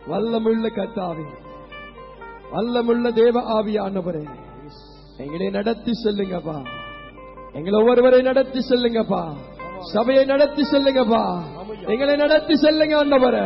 வல்லமுள்ள கத்தாவே வல்லமுள்ள தேவ ஆவியானவரே எங்களை நடத்தி செல்லுங்கப்பா எங்களை ஒவ்வொருவரை நடத்தி செல்லுங்கப்பா சபையை நடத்தி செல்லுங்கப்பா எங்களை நடத்தி செல்லுங்க ஆண்டவரே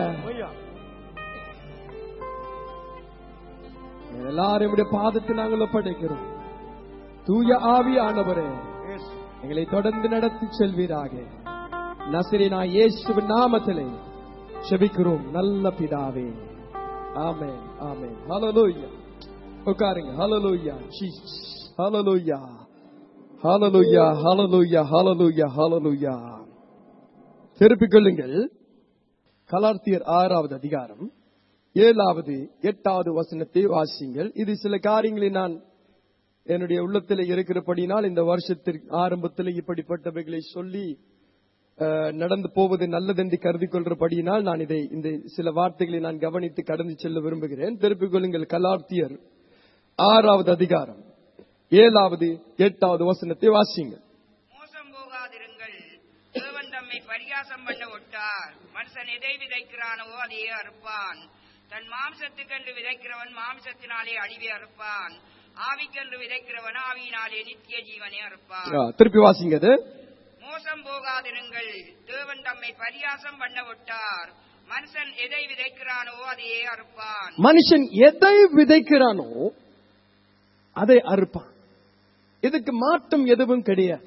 எல்லாரும் பாதத்தை நாங்கள் ஒப்படைக்கிறோம் தூய ஆவி ஆண்டவரே எங்களை தொடர்ந்து நடத்தி செல்வீராக நசிரினா இயேசுவின் நாமத்திலே செபிக்கிறோம் நல்ல பிதாவே ஆமென் ஆமென் ஹalleluya உட்காருங்க ஹalleluya ஜீசஸ் ஹalleluya ஹalleluya ஹalleluya ஹalleluya ஹalleluya திருப்பிக் கொள்ளுங்கள் கலார்த்தியர் ஆறாவது அதிகாரம் ஏழாவது எட்டாவது வசனத்தை வாசிங்கள் இது சில காரியங்களை நான் என்னுடைய உள்ளத்தில் இருக்கிறபடினால் இந்த வருஷத்திற்கு ஆரம்பத்தில் இப்படிப்பட்டவைகளை சொல்லி அஹ், நடந்து போவது நல்லதென்று கருதி கொள்றபடியினால் நான் இதை இந்த சில வார்த்தைகளை நான் கவனித்து கடந்து செல்ல விரும்புகிறேன் திருப்பிக் கொள்ளுங்கள் கலார்த்தியர் ஆறாவது அதிகாரம் ஏழாவது எட்டாவது வசனத்தை வாசிங்கள் மோசம் போகாதிருங்கள் தேவன் தம்மை பரிகாசம் பண்ண ஒட்டார் மனுஷன் எதை விதைக்கிறானோ அதையே அறுப்பான் தன் மாம்சத்துக்கென்று விதைக்கிறவன் மாம்சத்தினாலே அழிவை அறுப்பான் ஆவிக்கென்று விதைக்கிறவன் ஆவியினாலே நித்திய ஜீவனை அறுப்பான் ஆ, திருப்பி வாசிங்க அது மோசம் போகாதிருங்கள் தேவன் தம்மை பரியாசம் பண்ண விட்டார் மனுஷன் எதை விதைக்கிறானோ அதையே அறுப்பான் மனுஷன் எதை விதைக்கிறானோ அதை அறுப்பான் இதுக்கு மாற்றம் எதுவும் கிடையாது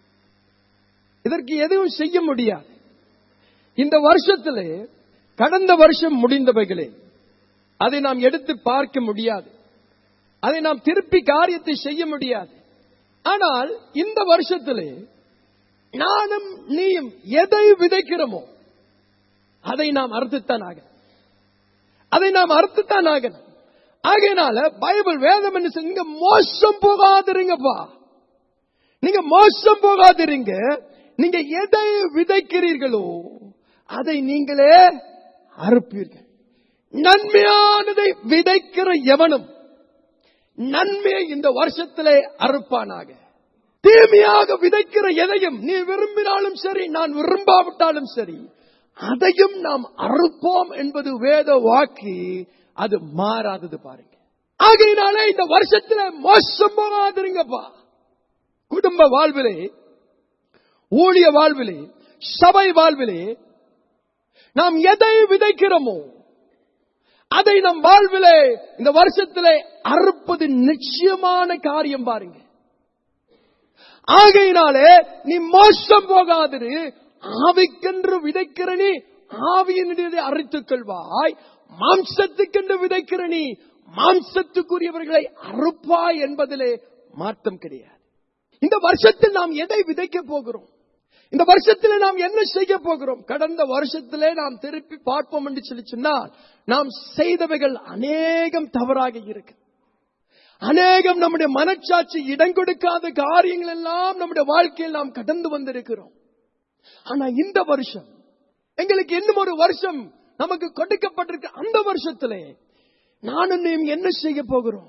இதற்கு எதுவும் செய்ய முடியாது இந்த வருஷத்திலே கடந்த வருஷம் முடிந்தவைகளே அதை நாம் எடுத்து பார்க்க முடியாது அதை நாம் திருப்பி காரியத்தை செய்ய முடியாது ஆனால் இந்த வருஷத்திலே நானும் நீயும் எதை விதைக்கிறோமோ அதை நாம் அறுத்துத்தான் ஆக அதை நாம் அறுத்துத்தான் ஆகணும் ஆகையினால பைபிள் வேதம் என்ன சொல்லுங்க நீங்க மோசம் போகாதிருங்கப்பா நீங்க மோசம் போகாதிருங்க நீங்க எதை விதைக்கிறீர்களோ அதை நீங்களே அறுப்பீர்கள் நன்மையானதை விதைக்கிற எவனும் நன்மையை இந்த வருஷத்திலே அறுப்பானாக தீமையாக விதைக்கிற எதையும் நீ விரும்பினாலும் சரி நான் விரும்பாவிட்டாலும் சரி அதையும் நாம் அறுப்போம் என்பது வேத வாக்கு அது மாறாதது பாருங்க ஆகையினாலே இந்த வருஷத்துல மோசம் போகாதிருங்கப்பா குடும்ப வாழ்விலே ஊழிய வாழ்விலே சபை வாழ்விலே நாம் எதை விதைக்கிறோமோ அதை நம் வாழ்விலே இந்த வருஷத்திலே அறுப்பது நிச்சயமான காரியம் பாருங்க ஆகையினாலே நீ மோசம் போகாதிரு ஆவிக்கென்று விதைக்கிற நீ ஆவியினுடைய அறுத்துக் கொள்வாய் மாம்சத்துக்கென்று விதைக்கிற நீ மாம்சத்துக்குரியவர்களை அறுப்பாய் என்பதிலே மாற்றம் கிடையாது இந்த வருஷத்தில் நாம் எதை விதைக்க போகிறோம் இந்த வருஷத்திலே நாம் என்ன செய்ய போகிறோம் கடந்த வருஷத்திலே நாம் திருப்பி பார்ப்போம் என்று சொல்லி சொன்னால் நாம் செய்தவைகள் அநேகம் தவறாக இருக்கு அநேகம் நம்முடைய மனச்சாட்சி இடம் கொடுக்காத காரியங்கள் எல்லாம் நம்முடைய வாழ்க்கையில் நாம் கடந்து வந்திருக்கிறோம் ஆனா இந்த வருஷம் எங்களுக்கு இன்னும் ஒரு வருஷம் நமக்கு கொடுக்கப்பட்டிருக்க அந்த வருஷத்திலே நானும் நீயும் என்ன செய்ய போகிறோம்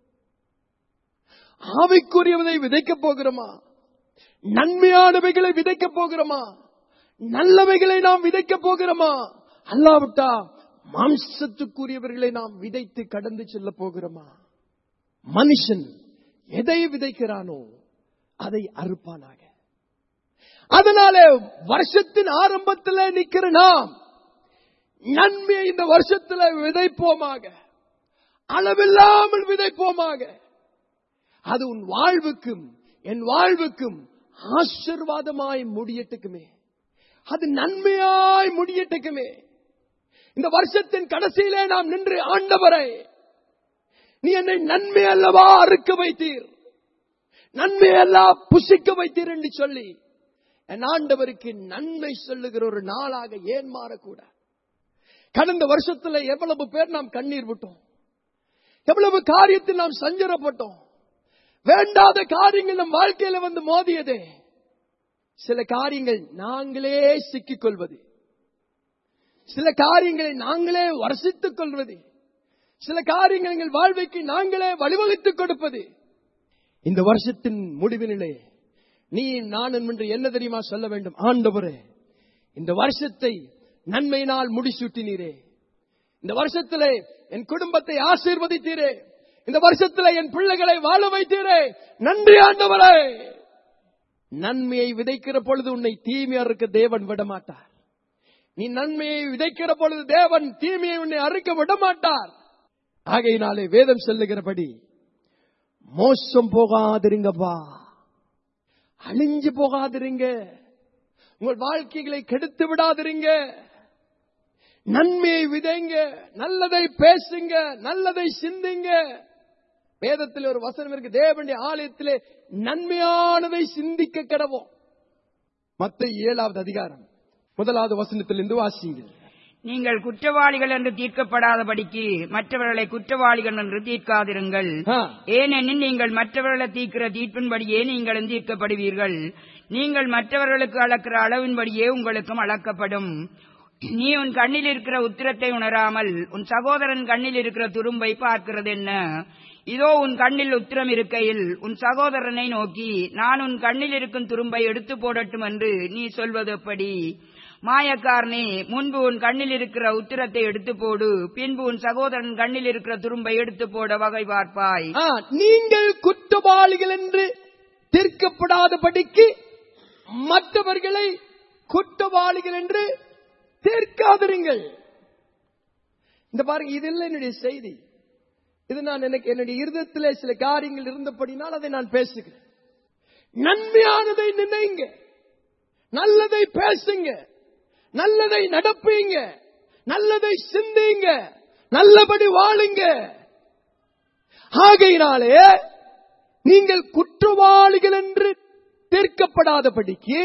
ஆவிக்குரியவதை விதைக்க போகிறோமா நன்மையானவைகளை விதைக்க போகிறோமா நல்லவைகளை நாம் விதைக்க போகிறோமா அல்லாவிட்டா மாம்சத்துக்குரியவர்களை நாம் விதைத்து கடந்து செல்ல போகிறோமா மனுஷன் எதை விதைக்கிறானோ அதை அறுப்பானாக அதனால வருஷத்தின் ஆரம்பத்தில் நிக்கிற நாம் நன்மையை இந்த வருஷத்துல விதைப்போமாக அளவில்லாமல் விதைப்போமாக அது உன் வாழ்வுக்கும் என் வாழ்வுக்கும் ஆசிர்வாதமாய் முடியட்டுக்குமே அது நன்மையாய் முடியட்டுக்குமே இந்த வருஷத்தின் கடைசியிலே நாம் நின்று ஆண்டவரை நீ என்னை நன்மை அல்லவா அறுக்க வைத்தீர் நன்மை எல்லாம் புசிக்க வைத்தீர் என்று சொல்லி என் ஆண்டவருக்கு நன்மை சொல்லுகிற ஒரு நாளாக ஏன் மாறக்கூட கடந்த வருஷத்துல எவ்வளவு பேர் நாம் கண்ணீர் விட்டோம் எவ்வளவு காரியத்தில் நாம் சஞ்சரப்பட்டோம் வேண்டாத காரியங்கள் நம் வாழ்க்கையில வந்து மோதியதே சில காரியங்கள் நாங்களே சிக்கிக் கொள்வது சில காரியங்களை நாங்களே வர்ஷித்துக் கொள்வது சில காரியங்கள் எங்கள் வாழ்வைக்கு நாங்களே வழிவகுத்துக் கொடுப்பது இந்த வருஷத்தின் முடிவினிலே நீ நான் என்று என்ன தெரியுமா சொல்ல வேண்டும் ஆண்டவரே இந்த வருஷத்தை நன்மையினால் முடிசூட்டினீரே இந்த வருஷத்திலே என் குடும்பத்தை ஆசீர்வதித்தீரே இந்த வருஷத்திலே என் பிள்ளைகளை வாழ வைத்தீரே நன்றி ஆண்டவரே நன்மையை விதைக்கிற பொழுது உன்னை தீமையருக்கு தேவன் விட மாட்டார் நீ நன்மையை விதைக்கிற பொழுது தேவன் தீமையை உன்னை அறுக்க விட மாட்டார் ஆகையினாலே வேதம் சொல்லுகிறபடி மோசம் போகாதிருங்கப்பா அழிஞ்சு போகாதிருங்க உங்கள் வாழ்க்கைகளை கெடுத்து விடாதிருங்க நன்மையை விதைங்க நல்லதை பேசுங்க நல்லதை சிந்திங்க வேதத்தில் ஒரு வசனம் இருக்கு தேவனுடைய ஆலயத்திலே நன்மையானதை சிந்திக்க கிடவோம் மத்த ஏழாவது அதிகாரம் முதலாவது வசனத்திலிருந்து வாசிங்கள் நீங்கள் குற்றவாளிகள் என்று தீர்க்கப்படாதபடிக்கு மற்றவர்களை குற்றவாளிகள் என்று தீர்க்காதிருங்கள் ஆ. ஏனெனில் நீங்கள் மற்றவர்களை தீர்க்கிற தீர்ப்பின்படியே நீங்களும் தீர்க்கப்படுவீர்கள் நீங்கள் மற்றவர்களுக்கு அளக்கிற அளவின்படியே உங்களுக்கும் அளக்கப்படும் நீ உன் கண்ணில் இருக்கிற உத்திரத்தை உணராமல் உன் சகோதரன் கண்ணில் இருக்கிற துரும்பை பார்க்கிறது என்ன இதோ உன் கண்ணில் உத்திரம் இருக்கையில் உன் சகோதரனை நோக்கி நான் உன் கண்ணில் இருக்கும் துரும்பை எடுத்து போடட்டும் என்று நீ சொல்வது எப்படி மாயக்காரனே முன்பு உன் கண்ணில் இருக்கிற உத்திரத்தை எடுத்து போடு பின்பு உன் சகோதரன் கண்ணில் இருக்கிற துரும்பை எடுத்து போட வகை பார்ப்பாய் ஆ, நீங்கள் குற்றவாளிகள் என்று தீர்க்கப்படாதபடிக்கு மற்றவர்களை குற்றவாளிகள் என்று தீர்க்காதிருங்கள் இந்த பாருங்க இது இல்லை என்னுடைய செய்தி இது நான் எனக்கு என்னுடைய இருதயத்திலே சில காரியங்கள் இருந்தபடினால் அதை நான் பேசுகிறேன் நன்மையானதை நினைங்க நல்லதை பேசுங்க நல்லதை நடப்பீங்க நல்லதை சிந்திங்க நல்லபடி வாழுங்க ஆகையினாலே நீங்கள் குற்றவாளிகள் என்று தீர்க்கப்படாதபடிக்கு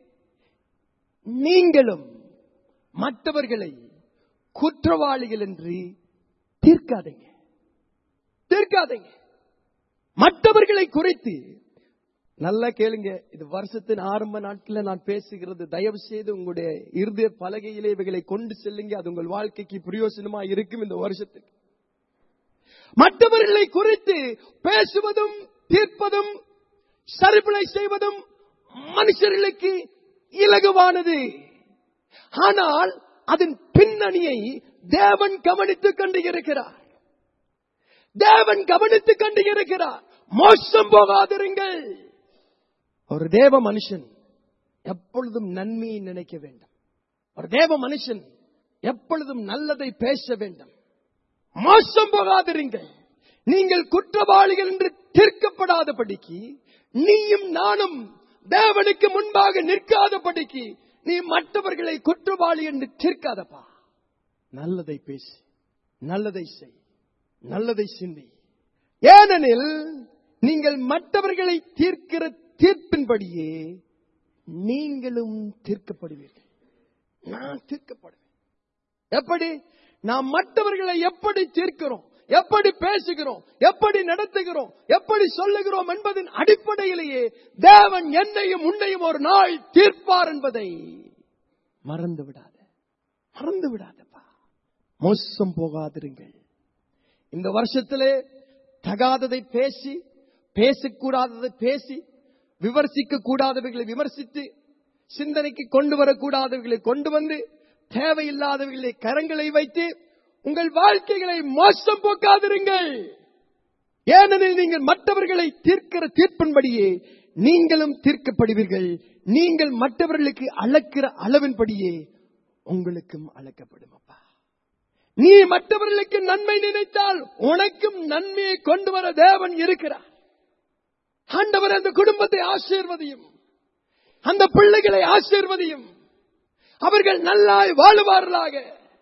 நீங்களும் மற்றவர்களை குற்றவாளிகள் என்று தீர்க்காதீங்க தீர்க்காதீங்க மற்றவர்களை குறித்து நல்லா கேளுங்க இது வருஷத்தின் ஆரம்ப நாட்களில் நான் பேசுகிறது தயவு செய்து உங்களுடைய இருதய பலகையிலே இவைகளை கொண்டு செல்லுங்க அது உங்கள் வாழ்க்கைக்கு பிரயோசனமா இருக்கும் இந்த வருஷத்துக்கு மற்றவர்களை குறித்து பேசுவதும் தீர்ப்பதும் சரிபிழை செய்வதும் மனுஷர்களுக்கு இலகுவானது ஆனால் அதன் பின்னணியை தேவன் கவனித்துக் கொண்டு இருக்கிறார் தேவன் கவனித்துக் கொண்டு இருக்கிறார் மோசம் போகாதிருங்கள் ஒரு தேவ மனுஷன் எப்பொழுதும் நன்மையை நினைக்க வேண்டும் ஒரு தேவ மனுஷன் எப்பொழுதும் நல்லதை பேச வேண்டும் மோசம் போகாதிருங்கள் நீங்கள் குற்றவாளிகள் என்று தீர்க்கப்படாதபடிக்கு நீயும் நானும் தேவனுக்கு முன்பாக நிற்காதபடிக்கு நீ மற்றவர்களை குற்றவாளி என்று தீர்க்காதப்பா நல்லதை பேசு நல்லதை செய் நல்லதை சிந்தி ஏனெனில் நீங்கள் மற்றவர்களை தீர்க்கிற தீர்ப்பின்படியே நீங்களும் தீர்க்கப்படுவீர்கள் நான் தீர்க்கப்படுவேன் எப்படி நாம் மற்றவர்களை எப்படி தீர்க்கிறோம் எப்படி பேசுகிறோம் எப்படி நடத்துகிறோம் எப்படி சொல்லுகிறோம் என்பதன் அடிப்படையிலேயே தேவன் என்னையும் உன்னையும் ஒரு நாள் தீர்ப்பார் என்பதை மறந்து விடாத மறந்து விடாதப்பா மோசம் போகாதிருங்கள் இந்த வருஷத்திலே தகாததை பேசி பேசக்கூடாததை பேசி விமர்சிக்க கூடாதவைகளை விமர்சித்து சிந்தனைக்கு கொண்டு வரக்கூடாதவைகளை கொண்டு வந்து தேவையில்லாதவைகளை கரங்களை வைத்து உங்கள் வாழ்க்கைகளை மோசம் போக்காதிருங்கள் ஏனெனில் நீங்கள் மற்றவர்களை தீர்க்கிற தீர்ப்பின்படியே நீங்களும் தீர்க்கப்படுவீர்கள் நீங்கள் மற்றவர்களுக்கு அளக்கிற அளவின்படியே உங்களுக்கும் அளக்கப்படும் அப்பா நீ மற்றவர்களுக்கு நன்மை நினைத்தால் உனக்கும் நன்மையை கொண்டு வர தேவன் இருக்கிறார் ஆண்டவர் அந்த குடும்பத்தை ஆசீர்வதியும் அந்த பிள்ளைகளை ஆசீர்வதியும் அவர்கள் நல்லாய் வாழுவார்களாக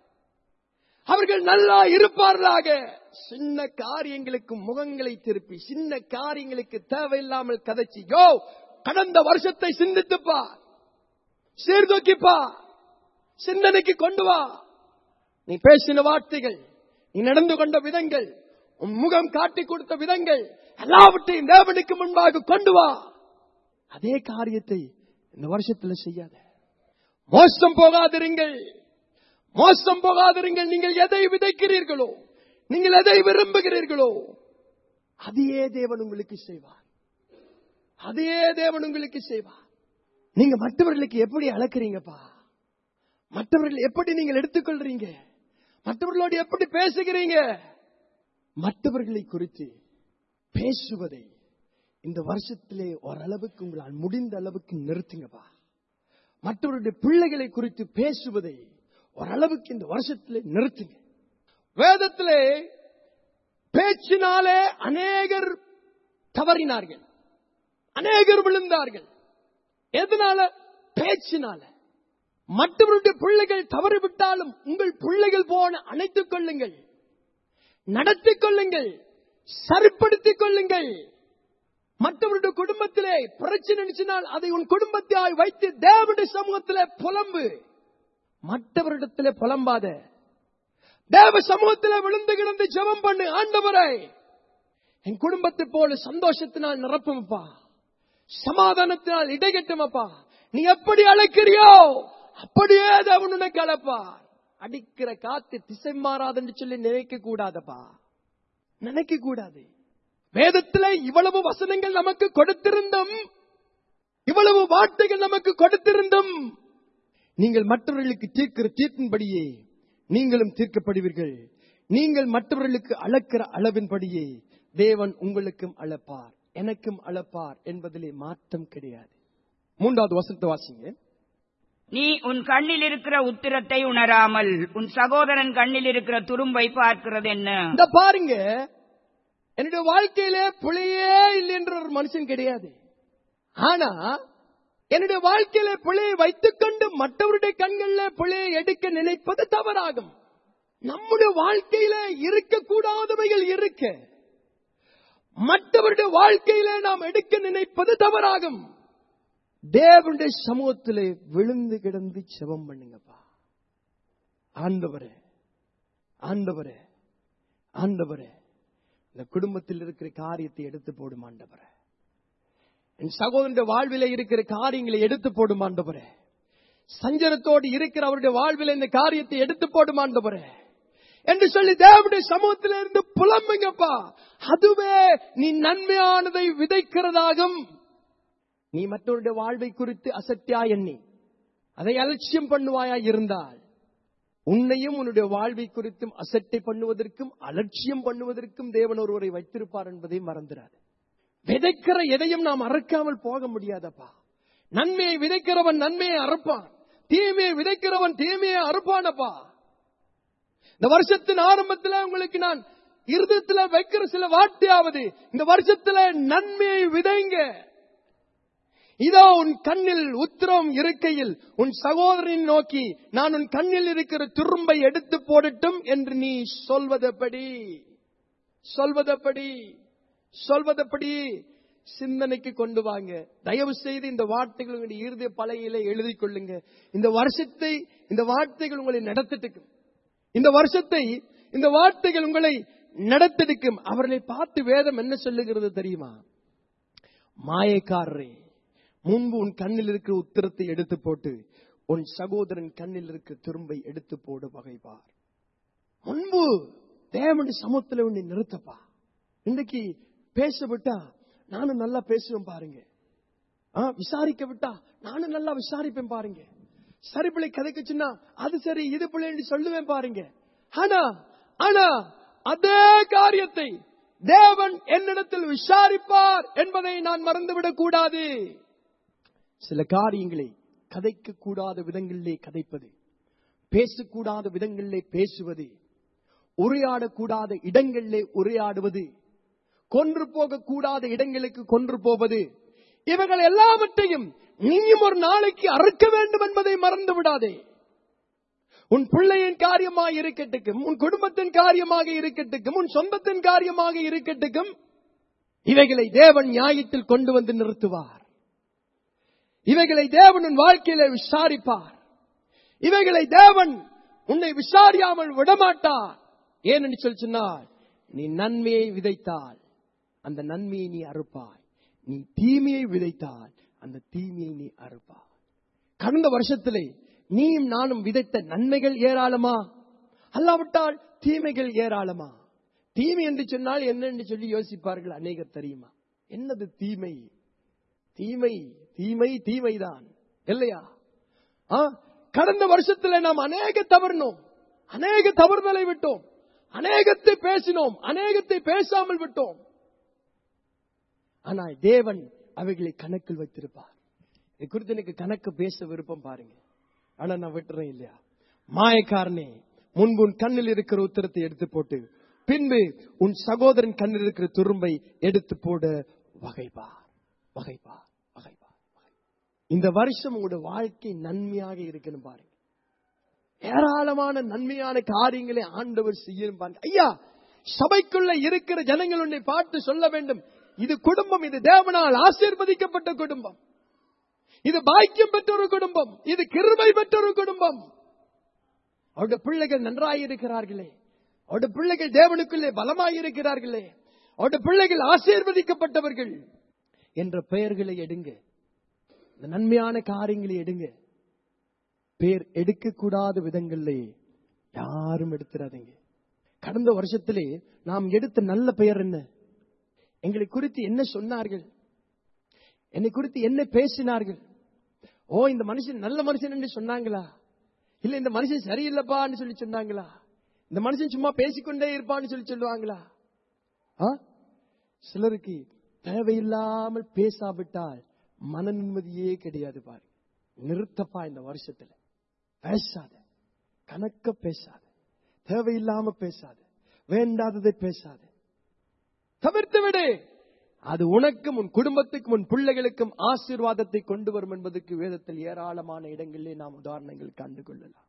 அவர்கள் நல்லா இருப்பார்களாக சின்ன காரியங்களுக்கு முகங்களை திருப்பி சின்ன காரியங்களுக்கு தேவையில்லாமல் கதைச்சி யோ கடந்த வருஷத்தை சிந்தித்துப்பா சீர்தூக்கிப்பா சிந்தனைக்கு கொண்டு வா நீ பேசின வார்த்தைகள் நீ நடந்து கொண்ட விதங்கள் உன் முகம் காட்டி கொடுத்த விதங்கள் எல்லாவற்றையும் தேவனுக்கு முன்பாக கொண்டு வா அதே காரியத்தை இந்த வருஷத்துல செய்யாத மோசம் போகாதிருங்கள் மோசம் போகாதிருங்கள் நீங்கள் எதை விதைக்கிறீர்களோ நீங்கள் எதை விரும்புகிறீர்களோ அதையே தேவன் உங்களுக்கு செய்வார் அதே தேவன் உங்களுக்கு செய்வார் நீங்க மற்றவர்களுக்கு எப்படி அளக்குறீங்கப்பா மற்றவர்கள் எப்படி நீங்கள் எடுத்துக்கொள்றீங்க மற்றவர்களோடு எப்படி பேசுகிறீங்க மற்றவர்களை குறித்து பேசுவதை இந்த வருஷத்திலே ஓரளவுக்கு உங்களால் முடிந்த அளவுக்கு நிறுத்துங்கப்பா மற்றவருடைய பிள்ளைகளை குறித்து பேசுவதை ஓரளவுக்கு இந்த வருஷத்திலே நிறுத்துங்க வேதத்திலே பேச்சினாலே அநேகர் தவறினார்கள் அநேகர் விழுந்தார்கள் எதனால பேச்சினால மற்றவருடைய பிள்ளைகள் தவறிவிட்டாலும் உங்கள் பிள்ளைகள் போன அணைத்துக் கொள்ளுங்கள் நடத்திக் கொள்ளுங்கள் சரிப்படுத்திக் கொள்ளுங்கள் மற்றவருடைய குடும்பத்திலே பிரச்சனை நினைச்சினால் அதை உன் குடும்பத்தாய் வைத்து தேவனுடைய சமூகத்திலே புலம்பு மற்றவரிடத்திலே புலம்பாத தேவ சமூகத்திலே விழுந்து கிடந்து ஜெபம் பண்ணு ஆண்டவரை என் குடும்பத்தை போல சந்தோஷத்தினால் நிரப்புமப்பா சமாதானத்தினால் இடைகட்டுமப்பா நீ எப்படி அழைக்கிறியோ அப்படியே தேவன் உனக்கு அழைப்பார் அடிக்கிற காத்து திசை மாறாதுன்னு சொல்லி நினைக்க கூடாதப்பா நினைக்க கூடாது வேதத்துல இவ்வளவு வசனங்கள் நமக்கு கொடுத்திருந்தும் இவ்வளவு வார்த்தைகள் நமக்கு கொடுத்திருந்தும் நீங்கள் மற்றவர்களுக்கு தீர்க்கிற தீர்ப்பின்படியே நீங்களும் தீர்க்கப்படுவீர்கள் நீங்கள் மற்றவர்களுக்கு அளக்கிற அளவின்படியே தேவன் உங்களுக்கும் அளப்பார் எனக்கும் அளப்பார் என்பதிலே மாற்றம் கிடையாது மூன்றாவது வசனத்தை வாசிங்க நீ உன் கண்ணில் இருக்கிற உத்திரத்தை உணராமல் உன் சகோதரன் கண்ணில் இருக்கிற துரும்பை பார்க்கிறது என்ன இந்த பாருங்க என்னுடைய வாழ்க்கையில பிழையே இல்லை என்ற ஒரு மனுஷன் கிடையாது ஆனா என்னுடைய வாழ்க்கையில பிழையை வைத்துக் கொண்டு மற்றவருடைய கண்கள்ல பிழையை எடுக்க நினைப்பது தவறாகும் நம்முடைய வாழ்க்கையில இருக்கக்கூடாதவைகள் இருக்க மற்றவருடைய வாழ்க்கையில நாம் எடுக்க நினைப்பது தவறாகும் தேவனுடைய சமூகத்திலே விழுந்து கிடந்து செபம் பண்ணுங்கப்பா ஆண்டவரே ஆண்டவரே ஆண்டவரே இந்த குடும்பத்தில் இருக்கிற காரியத்தை எடுத்து போடும் ஆண்டவரே என் சகோதரனுடைய வாழ்வில இருக்கிற காரியங்களை எடுத்து போடும் ஆண்டவரே சஞ்சலத்தோடு இருக்கிற அவருடைய வாழ்வில இந்த காரியத்தை எடுத்து போடும் ஆண்டவரே என்று சொல்லி தேவனுடைய சமூகத்தில இருந்து புலம்புங்கப்பா அதுவே நீ நன்மையானதை விதைக்கிறதாகும் நீ மற்றவருடைய வாழ்வை குறித்து அசட்டியா எண்ணி அதை அலட்சியம் பண்ணுவாயா இருந்தால் உன்னையும் உன்னுடைய வாழ்வை குறித்தும் அசட்டை பண்ணுவதற்கும் அலட்சியம் பண்ணுவதற்கும் தேவன் ஒருவரை வைத்திருப்பார் என்பதை மறந்துடாது விதைக்கிற எதையும் நாம் அறுக்காமல் போக முடியாதப்பா நன்மையை விதைக்கிறவன் நன்மையை அறுப்பான் தீமையை விதைக்கிறவன் தீமையை அறுப்பானப்பா இந்த வருஷத்தின் ஆரம்பத்தில் உங்களுக்கு நான் இருதயத்துல வைக்கிற சில வார்த்தையாவது இந்த வருஷத்துல நன்மையை விதைங்க இதோ உன் கண்ணில் உத்திரம் இருக்கையில் உன் சகோதரனை நோக்கி நான் உன் கண்ணில் இருக்கிற துரும்பை எடுத்து போடட்டும் என்று நீ சொல்வதப்படி சொல்வதப்படி சொல்வதப்படி சிந்தனைக்கு கொண்டு வாங்க தயவு செய்து இந்த வார்த்தைகள் உங்களுடைய இறுதி பலகையில எழுதி கொள்ளுங்க இந்த வருஷத்தை இந்த வார்த்தைகள் உங்களை நடத்திட்டுக்கும் இந்த வருஷத்தை இந்த வார்த்தைகள் உங்களை நடத்தெடுக்கும் அவர்களை பார்த்து வேதம் என்ன சொல்லுகிறது தெரியுமா மாயக்காரரே முன்பு உன் கண்ணில் இருக்கிற உத்திரத்தை எடுத்து போட்டு உன் சகோதரன் கண்ணில் இருக்கிற துரும்பை எடுத்து போடு வகைப்பார் முன்பு தேவனுடைய சமத்துல உன்னை நிறுத்தப்பா இன்னைக்கு பேச விட்டா நானும் நல்லா பேசுவேன் பாருங்க ஆ, விசாரிக்க விட்டா நானும் நல்லா விசாரிப்பேன் பாருங்க சரி பிள்ளை கதைக்குச்சுன்னா அது சரி இது பிள்ளை சொல்லுவேன் பாருங்க ஆனா ஆனா அதே காரியத்தை தேவன் என்னிடத்தில் விசாரிப்பார் என்பதை நான் மறந்துவிடக் கூடாது சில காரியங்களை கதைக்க கூடாத விதங்களிலே கதைப்பது பேசக்கூடாத விதங்களிலே பேசுவது உரையாடக்கூடாத இடங்களிலே உரையாடுவது கொன்று போகக்கூடாத இடங்களுக்கு கொன்று போவது இவைகள் எல்லாவற்றையும் நீயும் ஒரு நாளைக்கு அறுக்க வேண்டும் என்பதை மறந்து விடாதே உன் பிள்ளையின் காரியமாக இருக்கட்டுக்கும் உன் குடும்பத்தின் காரியமாக இருக்கட்டுக்கும் உன் சொந்தத்தின் காரியமாக இருக்கட்டுக்கும் இவைகளை தேவன் நியாயத்தில் கொண்டு வந்து நிறுத்துவார் இவைகளை தேவன் உன் வாழ்க்கையில விசாரிப்பார் இவைகளை தேவன் உன்னை விசாரியாமல் விடமாட்டார் ஏனென்று சொல்லி சொன்னால் நீ நன்மையை விதைத்தால் அந்த நன்மையை நீ அறுப்பாய் நீ தீமையை விதைத்தால் அந்த தீமையை நீ அறுப்பாய் கடந்த வருஷத்திலே நீயும் நானும் விதைத்த நன்மைகள் ஏராளமா அல்லாவிட்டால் தீமைகள் ஏராளமா தீமை என்று சொன்னால் என்ன என்று சொல்லி யோசிப்பார்கள் அநேகர் தெரியுமா என்னது தீமை தீமை தீமை தீமைதான் இல்லையா ஆ, கடந்த வருஷத்துல நாம் அநேக தவறணும் அநேக தவறுதலை விட்டோம் அநேகத்தை பேசினோம் அநேகத்தை பேசாமல் விட்டோம் ஆனால் தேவன் அவைகளை கணக்கில் வைத்திருப்பார் இது குறித்து எனக்கு கணக்கு பேச விருப்பம் பாருங்க ஆனா நான் விட்டுறேன் இல்லையா மாயக்காரனே முன்பு உன் கண்ணில் இருக்கிற உத்தரத்தை எடுத்து போட்டு பின்பு உன் சகோதரன் கண்ணில் இருக்கிற துரும்பை எடுத்து போட வகைப்பார் வகைப்பார் வகைப்பார் வகை. இந்த வருஷம் உங்களோட வாழ்க்கை நன்மையாக இருக்கணும் பாருங்க ஏராளமான நன்மையான காரியங்களை ஆண்டவர் செய்யணும் பாருங்க ஐயா சபைக்குள்ள இருக்கிற ஜனங்கள் உன்னை பார்த்து சொல்ல வேண்டும் இது குடும்பம் இது தேவனால் ஆசீர்வதிக்கப்பட்ட குடும்பம் இது பாக்கியம் பெற்ற ஒரு குடும்பம் இது கிருபை பெற்ற ஒரு குடும்பம் அவருடைய பிள்ளைகள் நன்றாயிருக்கிறார்களே அவருடைய பிள்ளைகள் தேவனுக்குள்ளே பலமாயிருக்கிறார்களே அவருடைய பிள்ளைகள் ஆசீர்வதிக்கப்பட்டவர்கள் என்ற பெயர்களை எடுங்க இந்த நன்மையான காரியங்களை எடுங்க பேர் எடுக்கக்கூடாத விதங்களிலே யாரும் எடுத்துறாதீங்க கடந்த வருஷத்திலே நாம் எடுத்த நல்ல பெயர் என்ன எங்களை குறித்து என்ன சொன்னார்கள் என்னை குறித்து என்ன பேசினார்கள் ஓ இந்த மனுஷன் நல்ல மனுஷன் என்று சொன்னாங்களா இல்ல இந்த மனுஷன் சரியில்லைப்பான்னு சொல்லி சொன்னாங்களா இந்த மனுஷன் சும்மா பேசிக்கொண்டே இருப்பான்னு சொல்லி சொல்லுவாங்களா ஆ? சிலருக்கு தேவையில்லாமல் பேசாவிட்டால் மன நிம்மதியே கிடையாது பாரு நிறுத்தப்பா இந்த வருஷத்துல பேசாத கணக்க பேசாத தேவையில்லாம பேசாத வேண்டாததை பேசாத தவிர்த்து விடு அது உனக்கும் உன் குடும்பத்துக்கும் உன் பிள்ளைகளுக்கும் ஆசீர்வாதத்தை கொண்டு வரும் என்பதற்கு வேதத்தில் ஏராளமான இடங்களிலே நாம் உதாரணங்கள் கண்டு கொள்ளலாம்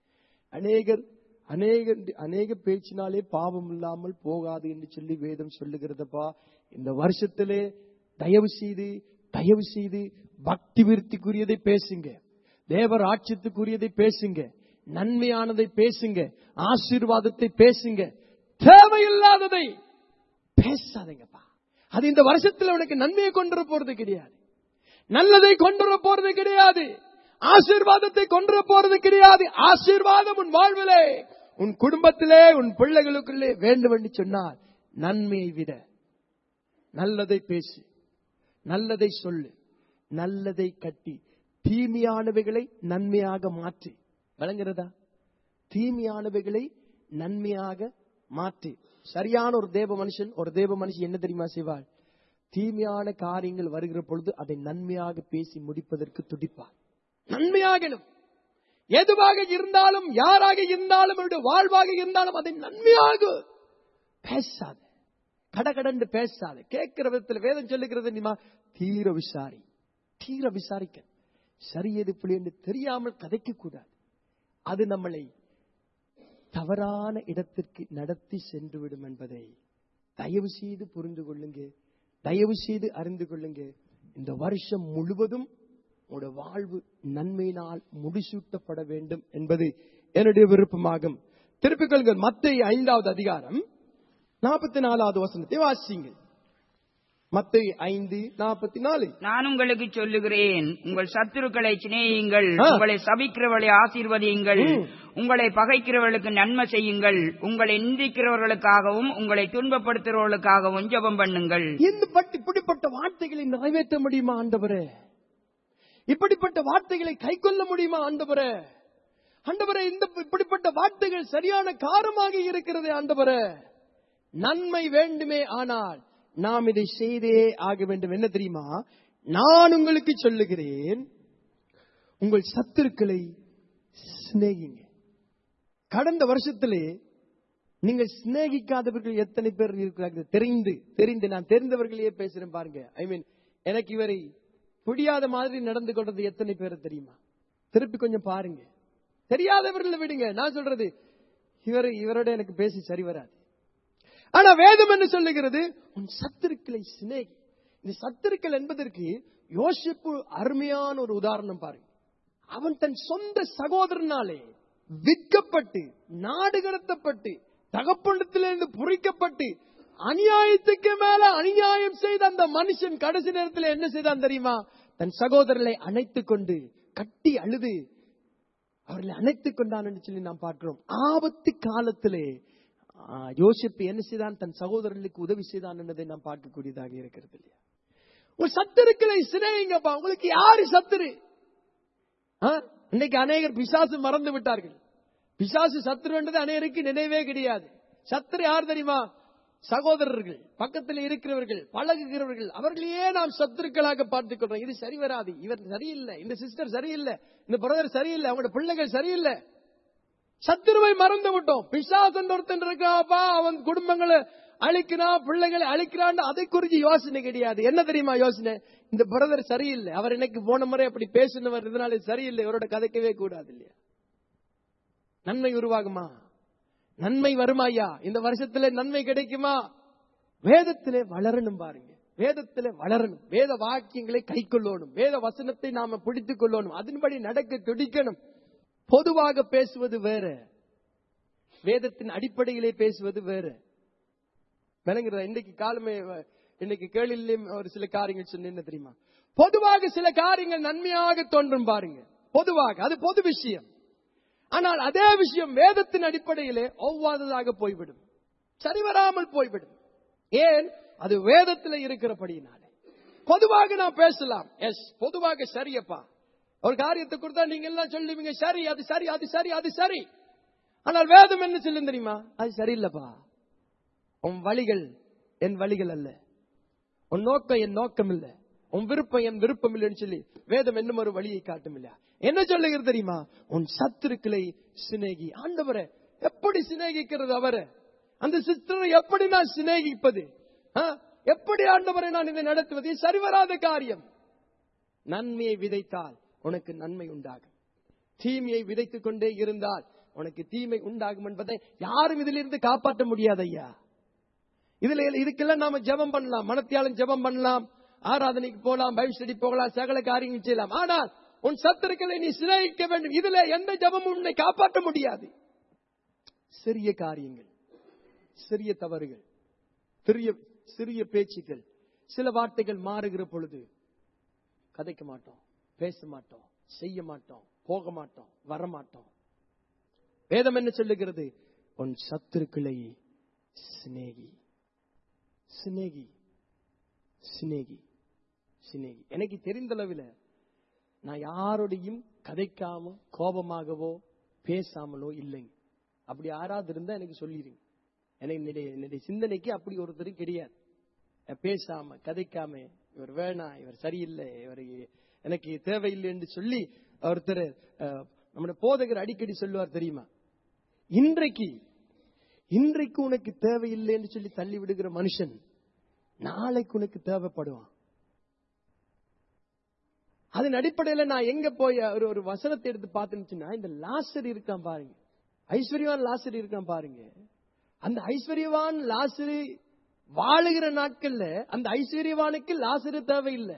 அநேகர் அநேக அநேக பேச்சினாலே பாவம் இல்லாமல் போகாது என்று சொல்லி வேதம் சொல்லுகிறதப்பா இந்த வருஷத்திலே தயவு செய்து தயவு செய்து பக்தி விருத்திக்குரியதை பேசுங்க தேவர் ஆட்சியத்துக்குரியதை பேசுங்க நன்மையானதை பேசுங்க ஆசீர்வாதத்தை பேசுங்க தேவையில்லாததை பேசாதீங்கப்பா அது இந்த வருஷத்துல உனக்கு நன்மையை கொண்டு வர போறது கிடையாது நல்லதை கொண்டு வர போறது கிடையாது ஆசீர்வாதத்தை கொண்டு வர போறது கிடையாது ஆசீர்வாதம் உன் வாழ்விலே உன் குடும்பத்திலே உன் பிள்ளைகளுக்குள்ளே வேண்டும் என்று சொன்னால் நன்மையை விட நல்லதை பேசு நல்லதை சொல்லு நல்லதை கட்டி தீமையானவைகளை நன்மையாக மாற்று விளங்குறதா தீமையானவைகளை நன்மையாக மாற்று சரியான ஒரு தேவ மனுஷன் ஒரு தேவ மனுஷன் என்ன தெரியுமா செய்வாள் தீமையான காரியங்கள் வருகிற பொழுது அதை நன்மையாக பேசி முடிப்பதற்கு துடிப்பார் நன்மையாகணும் எதுவாக இருந்தாலும் யாராக இருந்தாலும் அவருடைய வாழ்வாக இருந்தாலும் அதை நன்மையாக பேசாத கடகடன்னு பேசாத கேட்கிற விதத்தில் வேதம் சொல்லுகிறது தெரியுமா தீர விசாரி தீர விசாரிக்க சரி எது பிள்ளை என்று தெரியாமல் கதைக்க கூடாது அது நம்மளை தவறான இடத்திற்கு நடத்தி சென்று விடும் என்பதை தயவு செய்து புரிந்து கொள்ளுங்க தயவு செய்து அறிந்து கொள்ளுங்க இந்த வருஷம் முழுவதும் உங்களோட வாழ்வு நன்மையினால் முடிசூட்டப்பட வேண்டும் என்பது என்னுடைய விருப்பமாகும் திருப்பிக் கொள்ளுங்கள் மத்திய ஐந்தாவது அதிகாரம் நாற்பத்தி நாலாவது வசனத்தை வாசிங்கள் மத்திய ஐந்து நாற்பத்தி நாலு நான் உங்களுக்கு சொல்லுகிறேன் உங்கள் சத்துருக்களை சிநேகியுங்கள் ஆ. உங்களை சபிக்கிறவர்களை ஆசீர்வதியுங்கள் ம். உங்களை பகைக்கிறவர்களுக்கு நன்மை செய்யுங்கள் உங்களை நிந்திக்கிறவர்களுக்காகவும் உங்களை துன்பப்படுத்துகிறவர்களுக்காகவும் ஜெபம் பண்ணுங்கள் இந்த பட்டு இப்படிப்பட்ட வார்த்தைகளை நிறைவேற்ற முடியுமா ஆண்டவரே இப்படிப்பட்ட வார்த்தைகளை கை கொள்ள முடியுமா ஆண்டவரே ஆண்டவரே இந்த இப்படிப்பட்ட வார்த்தைகள் சரியான காரமாக இருக்கிறது ஆண்டவரே நன்மை வேண்டுமே ஆனால் நாம் இதை செய்தே ஆக வேண்டும் என்ன தெரியுமா நான் உங்களுக்கு சொல்லுகிறேன் உங்கள் சத்துருக்களை சிநேகிங்க கடந்த வருஷத்திலே நீங்கள் சிநேகிக்காதவர்கள் எத்தனை பேர் இருக்கிறார்கள் தெரிந்து தெரிந்து நான் தெரிந்தவர்களையே பேசுறேன் பாருங்க ஐ மீன் எனக்கு இவரை புரியாத மாதிரி நடந்து கொண்டது எத்தனை பேர் தெரியுமா திருப்பி கொஞ்சம் பாருங்க தெரியாதவர்களை விடுங்க நான் சொல்றது இவர் இவரோட எனக்கு பேசி சரி வராது ஆனா வேதம் என்ன சொல்லுகிறது உன் சத்துருக்களை சிநேகி இந்த சத்துருக்கள் என்பதற்கு யோசிப்பு அருமையான ஒரு உதாரணம் பாருங்க அவன் தன் சொந்த சகோதரனாலே விற்கப்பட்டு நாடு கடத்தப்பட்டு தகப்பண்டத்திலிருந்து புரிக்கப்பட்டு அநியாயத்துக்கு மேல அநியாயம் செய்த அந்த மனுஷன் கடைசி நேரத்தில் என்ன செய்தான் தெரியுமா தன் சகோதரரை அணைத்துக் கொண்டு கட்டி அழுது அவர்களை அணைத்துக் கொண்டான் என்று சொல்லி நாம் பார்க்கிறோம் ஆபத்து காலத்திலே ஆ, யோசிப்பு என்ன செய்தான் தன் சகோதரர்களுக்கு உதவி செய்தான் என்பதை நாம் பார்க்கக்கூடியதாக இருக்கிறது இல்லையா ஒரு சத்துருக்களை சிநேகிங்கப்பா உங்களுக்கு யாரு சத்துரு ஆ? இன்னைக்கு அநேகர் பிசாசு மறந்து விட்டார்கள் பிசாசு சத்துருன்றது அனைவருக்கு நினைவே கிடையாது சத்துரு யார் தெரியுமா சகோதரர்கள் பக்கத்தில் இருக்கிறவர்கள் பழகுகிறவர்கள் அவர்களையே நாம் சத்துருக்களாக பார்த்துக் கொள்றோம் இது சரி வராது இவர் சரியில்லை இந்த சிஸ்டர் சரியில்லை இந்த பிரதர் சரியில்லை அவங்களோட பிள்ளைகள் சரியில்லை சத்துருவை மறந்து விட்டோம் பிசாசன் ஒருத்தன் இருக்காப்பா அவன் குடும்பங்களை அழிக்கிறான் பிள்ளைகளை அழிக்கிறான் அதை குறித்து யோசனை கிடையாது என்ன தெரியுமா யோசனை இந்த பிரதர் சரியில்லை அவர் எனக்கு போன முறை அப்படி பேசினவர் இதனால இது சரியில்லை இவரோட கதைக்கவே கூடாது இல்லையா நன்மை உருவாகுமா நன்மை வருமாயா இந்த வருஷத்துல நன்மை கிடைக்குமா வேதத்திலே வளரணும் பாருங்க வேதத்திலே வளரணும் வேத வாக்கியங்களை கை கொள்ளணும் வேத வசனத்தை நாம பிடித்துக் கொள்ளணும் அதன்படி நடக்க துடிக்கணும் பொதுவாக பேசுவது வேற வேதத்தின் அடிப்படையிலே பேசுவது வேற விளங்குறதா இன்னைக்கு காலமே வ- இன்னைக்கு கேள்வியிலும் ஒரு சில காரியங்கள் சொன்ன என்ன தெரியுமா பொதுவாக சில காரியங்கள் நன்மையாக தோன்றும் பாருங்க பொதுவாக அது பொது விஷயம் ஆனால் அதே விஷயம் வேதத்தின் அடிப்படையிலே ஒவ்வாததாக போய்விடும் சரிவராமல் போய்விடும் ஏன் அது வேதத்தில் இருக்கிறபடியினாலே பொதுவாக நான் பேசலாம் எஸ் பொதுவாக சரியப்பா ஒரு காரியத்தை கொடுத்தா நீங்க எல்லாம் சொல்லுவீங்க சரி அது சரி அது சரி அது சரி ஆனால் வேதம் என்ன சொல்லும் தெரியுமா அது சரியில்லைப்பா உன் வழிகள் என் வழிகள் அல்ல உன் நோக்கம் என் நோக்கம் இல்ல உன் விருப்பம் என் விருப்பம் இல்லைன்னு சொல்லி வேதம் என்னும் ஒரு வழியை காட்டும் இல்ல என்ன சொல்லுகிறது தெரியுமா உன் சத்துருக்களை சிநேகி ஆண்டவரை எப்படி சிநேகிக்கிறது அவரை அந்த சிஸ்டரை எப்படி நான் சிநேகிப்பது ஆ? எப்படி ஆண்டவரை நான் இதை நடத்துவது இது சரிவராத காரியம் நன்மையை விதைத்தால் உனக்கு நன்மை உண்டாகும் தீமையை விதைத்துக் கொண்டே இருந்தால் உனக்கு தீமை உண்டாகும் என்பதை யாரும் இதிலிருந்து காப்பாற்ற முடியாது ஐயா இதுல இதுக்கெல்லாம் நாம ஜெபம் பண்ணலாம் மனத்தியாலும் ஜெபம் பண்ணலாம் ஆராதனைக்கு போகலாம் பைபிள் ஸ்டடி போகலாம் சகல காரியங்கள் செய்யலாம் ஆனால் உன் சத்துருக்களை நீ சிநேகிக்க வேண்டும் இதுல எந்த ஜெபமும் உன்னை காப்பாற்ற முடியாது சிறிய காரியங்கள் சிறிய தவறுகள் சிறிய சிறிய பேச்சுக்கள் சில வார்த்தைகள் மாறுகிற பொழுது கதைக்க மாட்டோம் பேச மாட்டோம் செய்ய மாட்டோம் போக மாட்டோம் வர மாட்டோம் வேதம் என்ன சொல்லுகிறது உன் சத்துருக்களை சிநேகி சிநேகி சிநேகி சிநேகி எனக்கு தெரிந்தளவில் நான் யாரோடையும் கதைக்காம கோபமாகவோ பேசாமலோ இல்லைங்க அப்படி யாராவது இருந்தா எனக்கு சொல்லிடுங்க எனக்கு என்னுடைய என்னுடைய சிந்தனைக்கு அப்படி ஒருத்தர் கிடையாது நான் பேசாம கதைக்காம இவர் வேணாம் இவர் சரியில்லை இவர் எனக்கு தேவையில்லை என்று சொல்லி ஒருத்தர் அஹ், நம்முடைய போதகர் அடிக்கடி சொல்லுவார் தெரியுமா இன்றைக்கு இன்றைக்கு உனக்கு தேவையில்லை என்று சொல்லி தள்ளி விடுகிற மனுஷன் நாளைக்கு உனக்கு தேவைப்படுவான் அதன் அடிப்படையில நான் எங்க போய் ஒரு ஒரு வசனத்தை எடுத்து பார்த்தேன்னு இந்த லாசர் இருக்கான் பாருங்க ஐஸ்வர்யவான் லாசர் இருக்கான் பாருங்க அந்த ஐஸ்வர்யவான் லாசரு வாழுகிற நாட்கள்ல அந்த ஐஸ்வர்யவானுக்கு லாசரு தேவையில்லை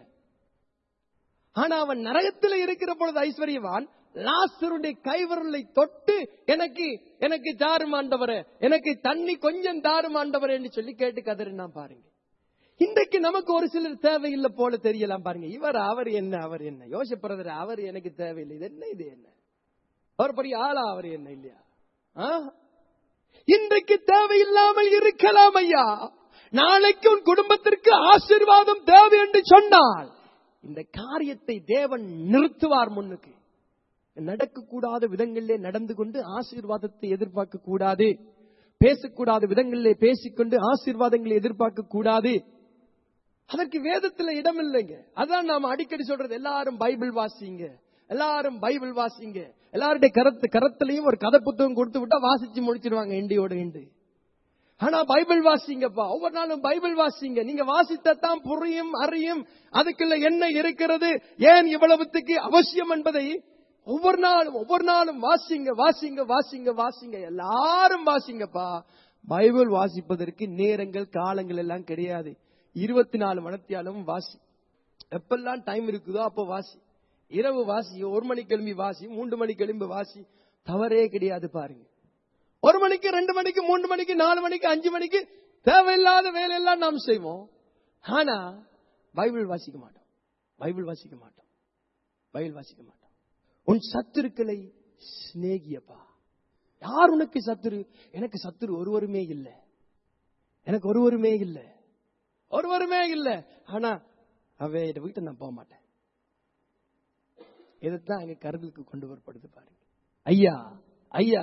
ஆனா அவன் நரகத்தில் இருக்கிற பொழுது ஐஸ்வர்யவான் லாசருடைய கைவிரலை தொட்டு எனக்கு எனக்கு தாரும் ஆண்டவரே எனக்கு தண்ணி கொஞ்சம் தாரும் ஆண்டவரே என்று சொல்லி கேட்டு கதறினா பாருங்க இன்றைக்கு நமக்கு ஒரு சிலர் தேவையில்லை போல தெரியலாம் பாருங்க இவர் அவர் என்ன அவர் என்ன யோசிப்படுறது அவர் எனக்கு தேவையில்லை இது என்ன இது என்ன அவர் பெரிய ஆளா அவர் என்ன இல்லையா ஆ? இன்றைக்கு தேவையில்லாமல் இருக்கலாம் ஐயா நாளைக்கு உன் குடும்பத்திற்கு ஆசீர்வாதம் தேவை என்று சொன்னால் இந்த காரியத்தை தேவன் நிறுத்துவார் முன்னுக்கு நடக்கக்கூடாத விதங்களிலே நடந்து கொண்டு ஆசீர்வாதத்தை எதிர்பார்க்க கூடாது பேசக்கூடாத விதங்களிலே பேசிக்கொண்டு ஆசீர்வாதங்களை எதிர்பார்க்க கூடாது அதற்கு வேதத்துல இடம் இல்லைங்க அதான் நாம அடிக்கடி சொல்றது எல்லாரும் பைபிள் வாசிங்க எல்லாரும் பைபிள் வாசிங்க எல்லாருடைய கரத்து கரத்திலையும் ஒரு கதை புத்தகம் கொடுத்து விட்டா வாசிச்சு முடிச்சிருவாங்க இண்டியோட இண்டு ஆனா பைபிள் வாசிங்கப்பா ஒவ்வொரு நாளும் பைபிள் வாசிங்க நீங்க வாசித்தத்தான் புரியும் அறியும் அதுக்குள்ள என்ன இருக்கிறது ஏன் இவ்வளவுத்துக்கு அவசியம் என்பதை ஒவ்வொரு நாளும் ஒவ்வொரு நாளும் வாசிங்க வாசிங்க வாசிங்க வாசிங்க எல்லாரும் வாசிங்கப்பா பைபிள் வாசிப்பதற்கு நேரங்கள் காலங்கள் எல்லாம் கிடையாது இருபத்தி நாலு மணத்தியாலும் வாசி எப்பெல்லாம் டைம் இருக்குதோ அப்போ வாசி இரவு வாசி ஒரு மணி கிளம்பி வாசி மூன்று மணி கிளம்பி வாசி தவறே கிடையாது பாருங்க ஒரு மணிக்கு ரெண்டு மணிக்கு மூன்று மணிக்கு நாலு மணிக்கு அஞ்சு மணிக்கு தேவையில்லாத வேலையெல்லாம் நாம் செய்வோம் ஆனா பைபிள் வாசிக்க மாட்டோம் பைபிள் வாசிக்க மாட்டோம் பைபிள் வாசிக்க மாட்டோம் உன் சத்துருக்களை சிநேகியப்பா யார் உனக்கு சத்துரு எனக்கு சத்துரு ஒருவருமே இல்லை எனக்கு ஒருவருமே இல்லை ஒருவருமே இல்லை ஆனா அவ வீட்டை நான் போக மாட்டேன் இதைத்தான் அங்க கருதுக்கு கொண்டு வரப்படுது பாருங்க ஐயா ஐயா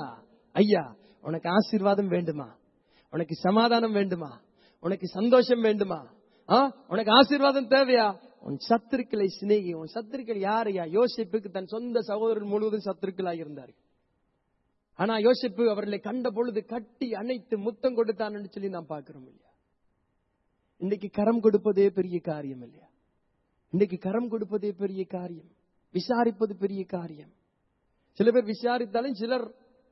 ஐயா உனக்கு ஆசீர்வாதம் வேண்டுமா உனக்கு சமாதானம் வேண்டுமா உனக்கு சந்தோஷம் வேண்டுமா ஆ? உனக்கு ஆசீர்வாதம் தேவையா உன் சத்துருக்களை சிநேகி உன் சத்துருக்கள் யாரையா யோசிப்புக்கு தன் சொந்த சகோதரர் முழுவதும் சத்துருக்களாக இருந்தார்கள் ஆனா யோசிப்பு அவர்களை கண்ட பொழுது கட்டி அணைத்து முத்தம் கொடுத்தான்னு சொல்லி நாம் பார்க்கிறோம் இல்லையா இன்னைக்கு கரம் கொடுப்பதே பெரிய காரியம் இல்லையா இன்னைக்கு கரம் கொடுப்பதே பெரிய காரியம் விசாரிப்பது பெரிய காரியம் சில பேர் விசாரித்தாலும் சிலர்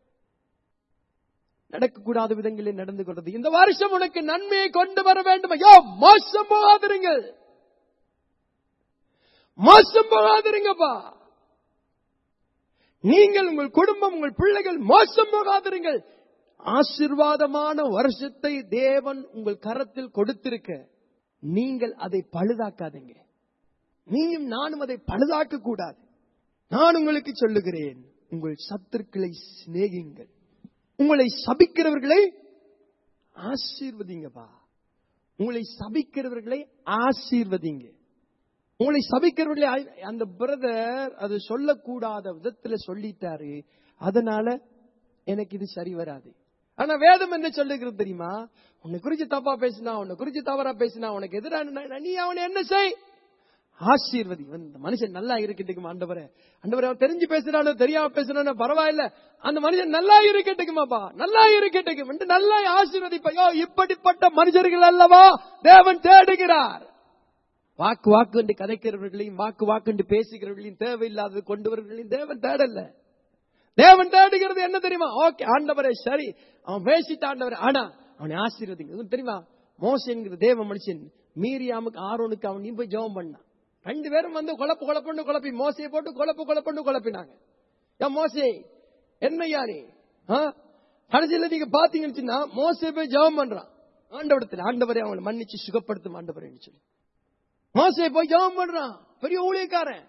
நடக்கக்கூடாத விதங்களில் நடந்து கொண்டது இந்த வருஷம் உனக்கு நன்மையை கொண்டு வர வேண்டும் ஐயோ மோசம் போகாதிருங்கள் மோசம் போகாதிருங்கப்பா நீங்கள் உங்கள் குடும்பம் உங்கள் பிள்ளைகள் மோசம் போகாதிருங்கள் ஆசிர்வாதமான வருஷத்தை தேவன் உங்கள் கரத்தில் கொடுத்திருக்க நீங்கள் அதை பழுதாக்காதீங்க நீயும் நானும் அதை பழுதாக்க கூடாது நான் உங்களுக்கு சொல்லுகிறேன் உங்கள் சத்துருக்களை சிநேகிங்கள் உங்களை சபிக்கிறவர்களை ஆசீர்வதிங்கப்பா உங்களை சபிக்கிறவர்களை ஆசீர்வதிங்க உங்களை சபிக்கிறவர்களே ஆ- அந்த பிரதர் அது சொல்லக்கூடாத விதத்துல சொல்லிட்டாரு அதனால எனக்கு இது சரி வராது ஆனா வேதம் என்ன சொல்லுகிறது தெரியுமா உன்னை குறிச்சு தப்பா பேசினா உன்னை குறிச்சு தவறா பேசினா உனக்கு எதிரான நீ அவனை என்ன செய் ஆசீர்வதி இவன் இந்த மனுஷன் நல்லா இருக்கட்டுக்கும் ஆண்டவரே ஆண்டவரே அவன் தெரிஞ்சு பேசுறானோ தெரியாம பேசுறானோ பரவாயில்ல அந்த மனுஷன் நல்லா இருக்கட்டுக்குமாப்பா நல்லா இருக்கட்டுக்கும் என்று நல்லா ஆசீர்வதிப்பையோ இப்படிப்பட்ட மனுஷர்கள் அல்லவா தேவன் தேடுகிறார் வாக்கு வாக்கு என்று கதைக்கிறவர்களையும் வாக்கு வாக்கு என்று பேசுகிறவர்களையும் தேவையில்லாதது கொண்டு வரவர்களையும் தேவன் தேடல தேவன் தேடுகிறது என்ன தெரியுமா ஓகே ஆண்டவரே சரி அவன் பேசிட்டு ஆண்டவரே ஆனா அவனை ஆசீர்வதிங்க உங்களுக்கு தெரியுமா மோசங்கிற தேவ மனுஷன் மீரியாமுக்கு ஆரோனுக்கு அவன் போய் ஜெபம் பண்ணான் ரெண்டு பேரும் வந்து குழப்பு குழப்பண்டு குழப்பி மோசையை போட்டு குழப்பு குழப்பண்டு குழப்பினாங்க ஏன் மோசே என்னையா நீ ஆ? கடைசியில நீங்க பாத்தீங்கன்னு சொன்னா மோசே போய் ஜெபம் பண்றான் ஆண்டவரத்தில் ஆண்டவரே அவங்களை மன்னிச்சு சுகப்படுத்தும் ஆண்டவரே சொல்லி மோசே போய் ஜெபம் பண்றான் பெரிய ஊழியக்காரன்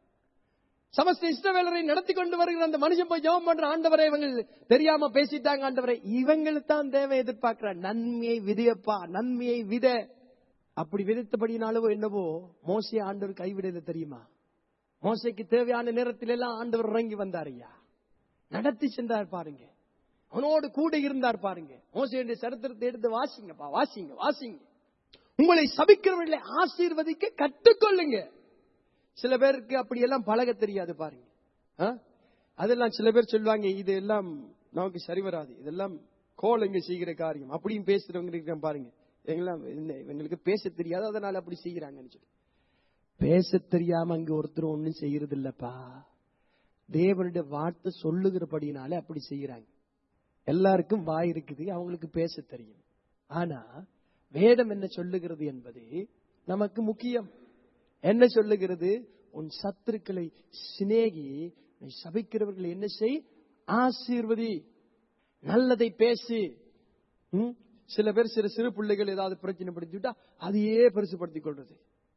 சமஸ்த இஷ்டவேலரை நடத்தி கொண்டு வருகிற அந்த மனுஷன் போய் ஜெபம் பண்ற ஆண்டவரை இவங்க தெரியாம பேசிட்டாங்க ஆண்டவரை இவங்களுக்கு தான் தேவை எதிர்பார்க்கிற நன்மையை விதையப்பா நன்மையை வித அப்படி விதைத்தபடினாலவோ என்னவோ மோசே ஆண்டவர் கைவிடல தெரியுமா மோசைக்கு தேவையான நேரத்தில் எல்லாம் ஆண்டவர் இறங்கி வந்தார் ஐயா நடத்தி சென்றார் பாருங்க அவனோடு கூட இருந்தார் பாருங்க மோசையுடைய சரித்திரத்தை எடுத்து வாசிங்கப்பா வாசிங்க வாசிங்க உங்களை சபிக்கிறவர்களை ஆசீர்வதிக்க கற்றுக்கொள்ளுங்க சில பேருக்கு அப்படி எல்லாம் பழக தெரியாது பாருங்க ஆ? அதெல்லாம் சில பேர் சொல்லுவாங்க இது எல்லாம் நமக்கு சரி வராது இதெல்லாம் கோலங்க செய்கிற காரியம் அப்படியும் பேசுறவங்க இருக்காங்க பாருங்க எங்கெல்லாம் இந்த இவங்களுக்கு பேச தெரியாது அதனால அப்படி செய்யறாங்கன்னு சொல்லி பேச தெரியாம அங்க ஒருத்தர் ஒண்ணும் செய்யறது இல்லப்பா தேவனுடைய வார்த்தை சொல்லுகிறபடினால அப்படி செய்யறாங்க எல்லாருக்கும் வாய் இருக்குது அவங்களுக்கு பேச தெரியும் ஆனா வேதம் என்ன சொல்லுகிறது என்பது நமக்கு முக்கியம் என்ன சொல்லுகிறது உன் சத்துருக்களை சிநேகி நீ சபிக்கிறவர்களை என்ன செய் ஆசீர்வதி நல்லதை பேசு ம்? சில பேர் சிறு சிறு பிள்ளைகள் ஏதாவது பிரச்சனை படுத்திவிட்டா அதையே பெருசுபடுத்திக் கொள்றது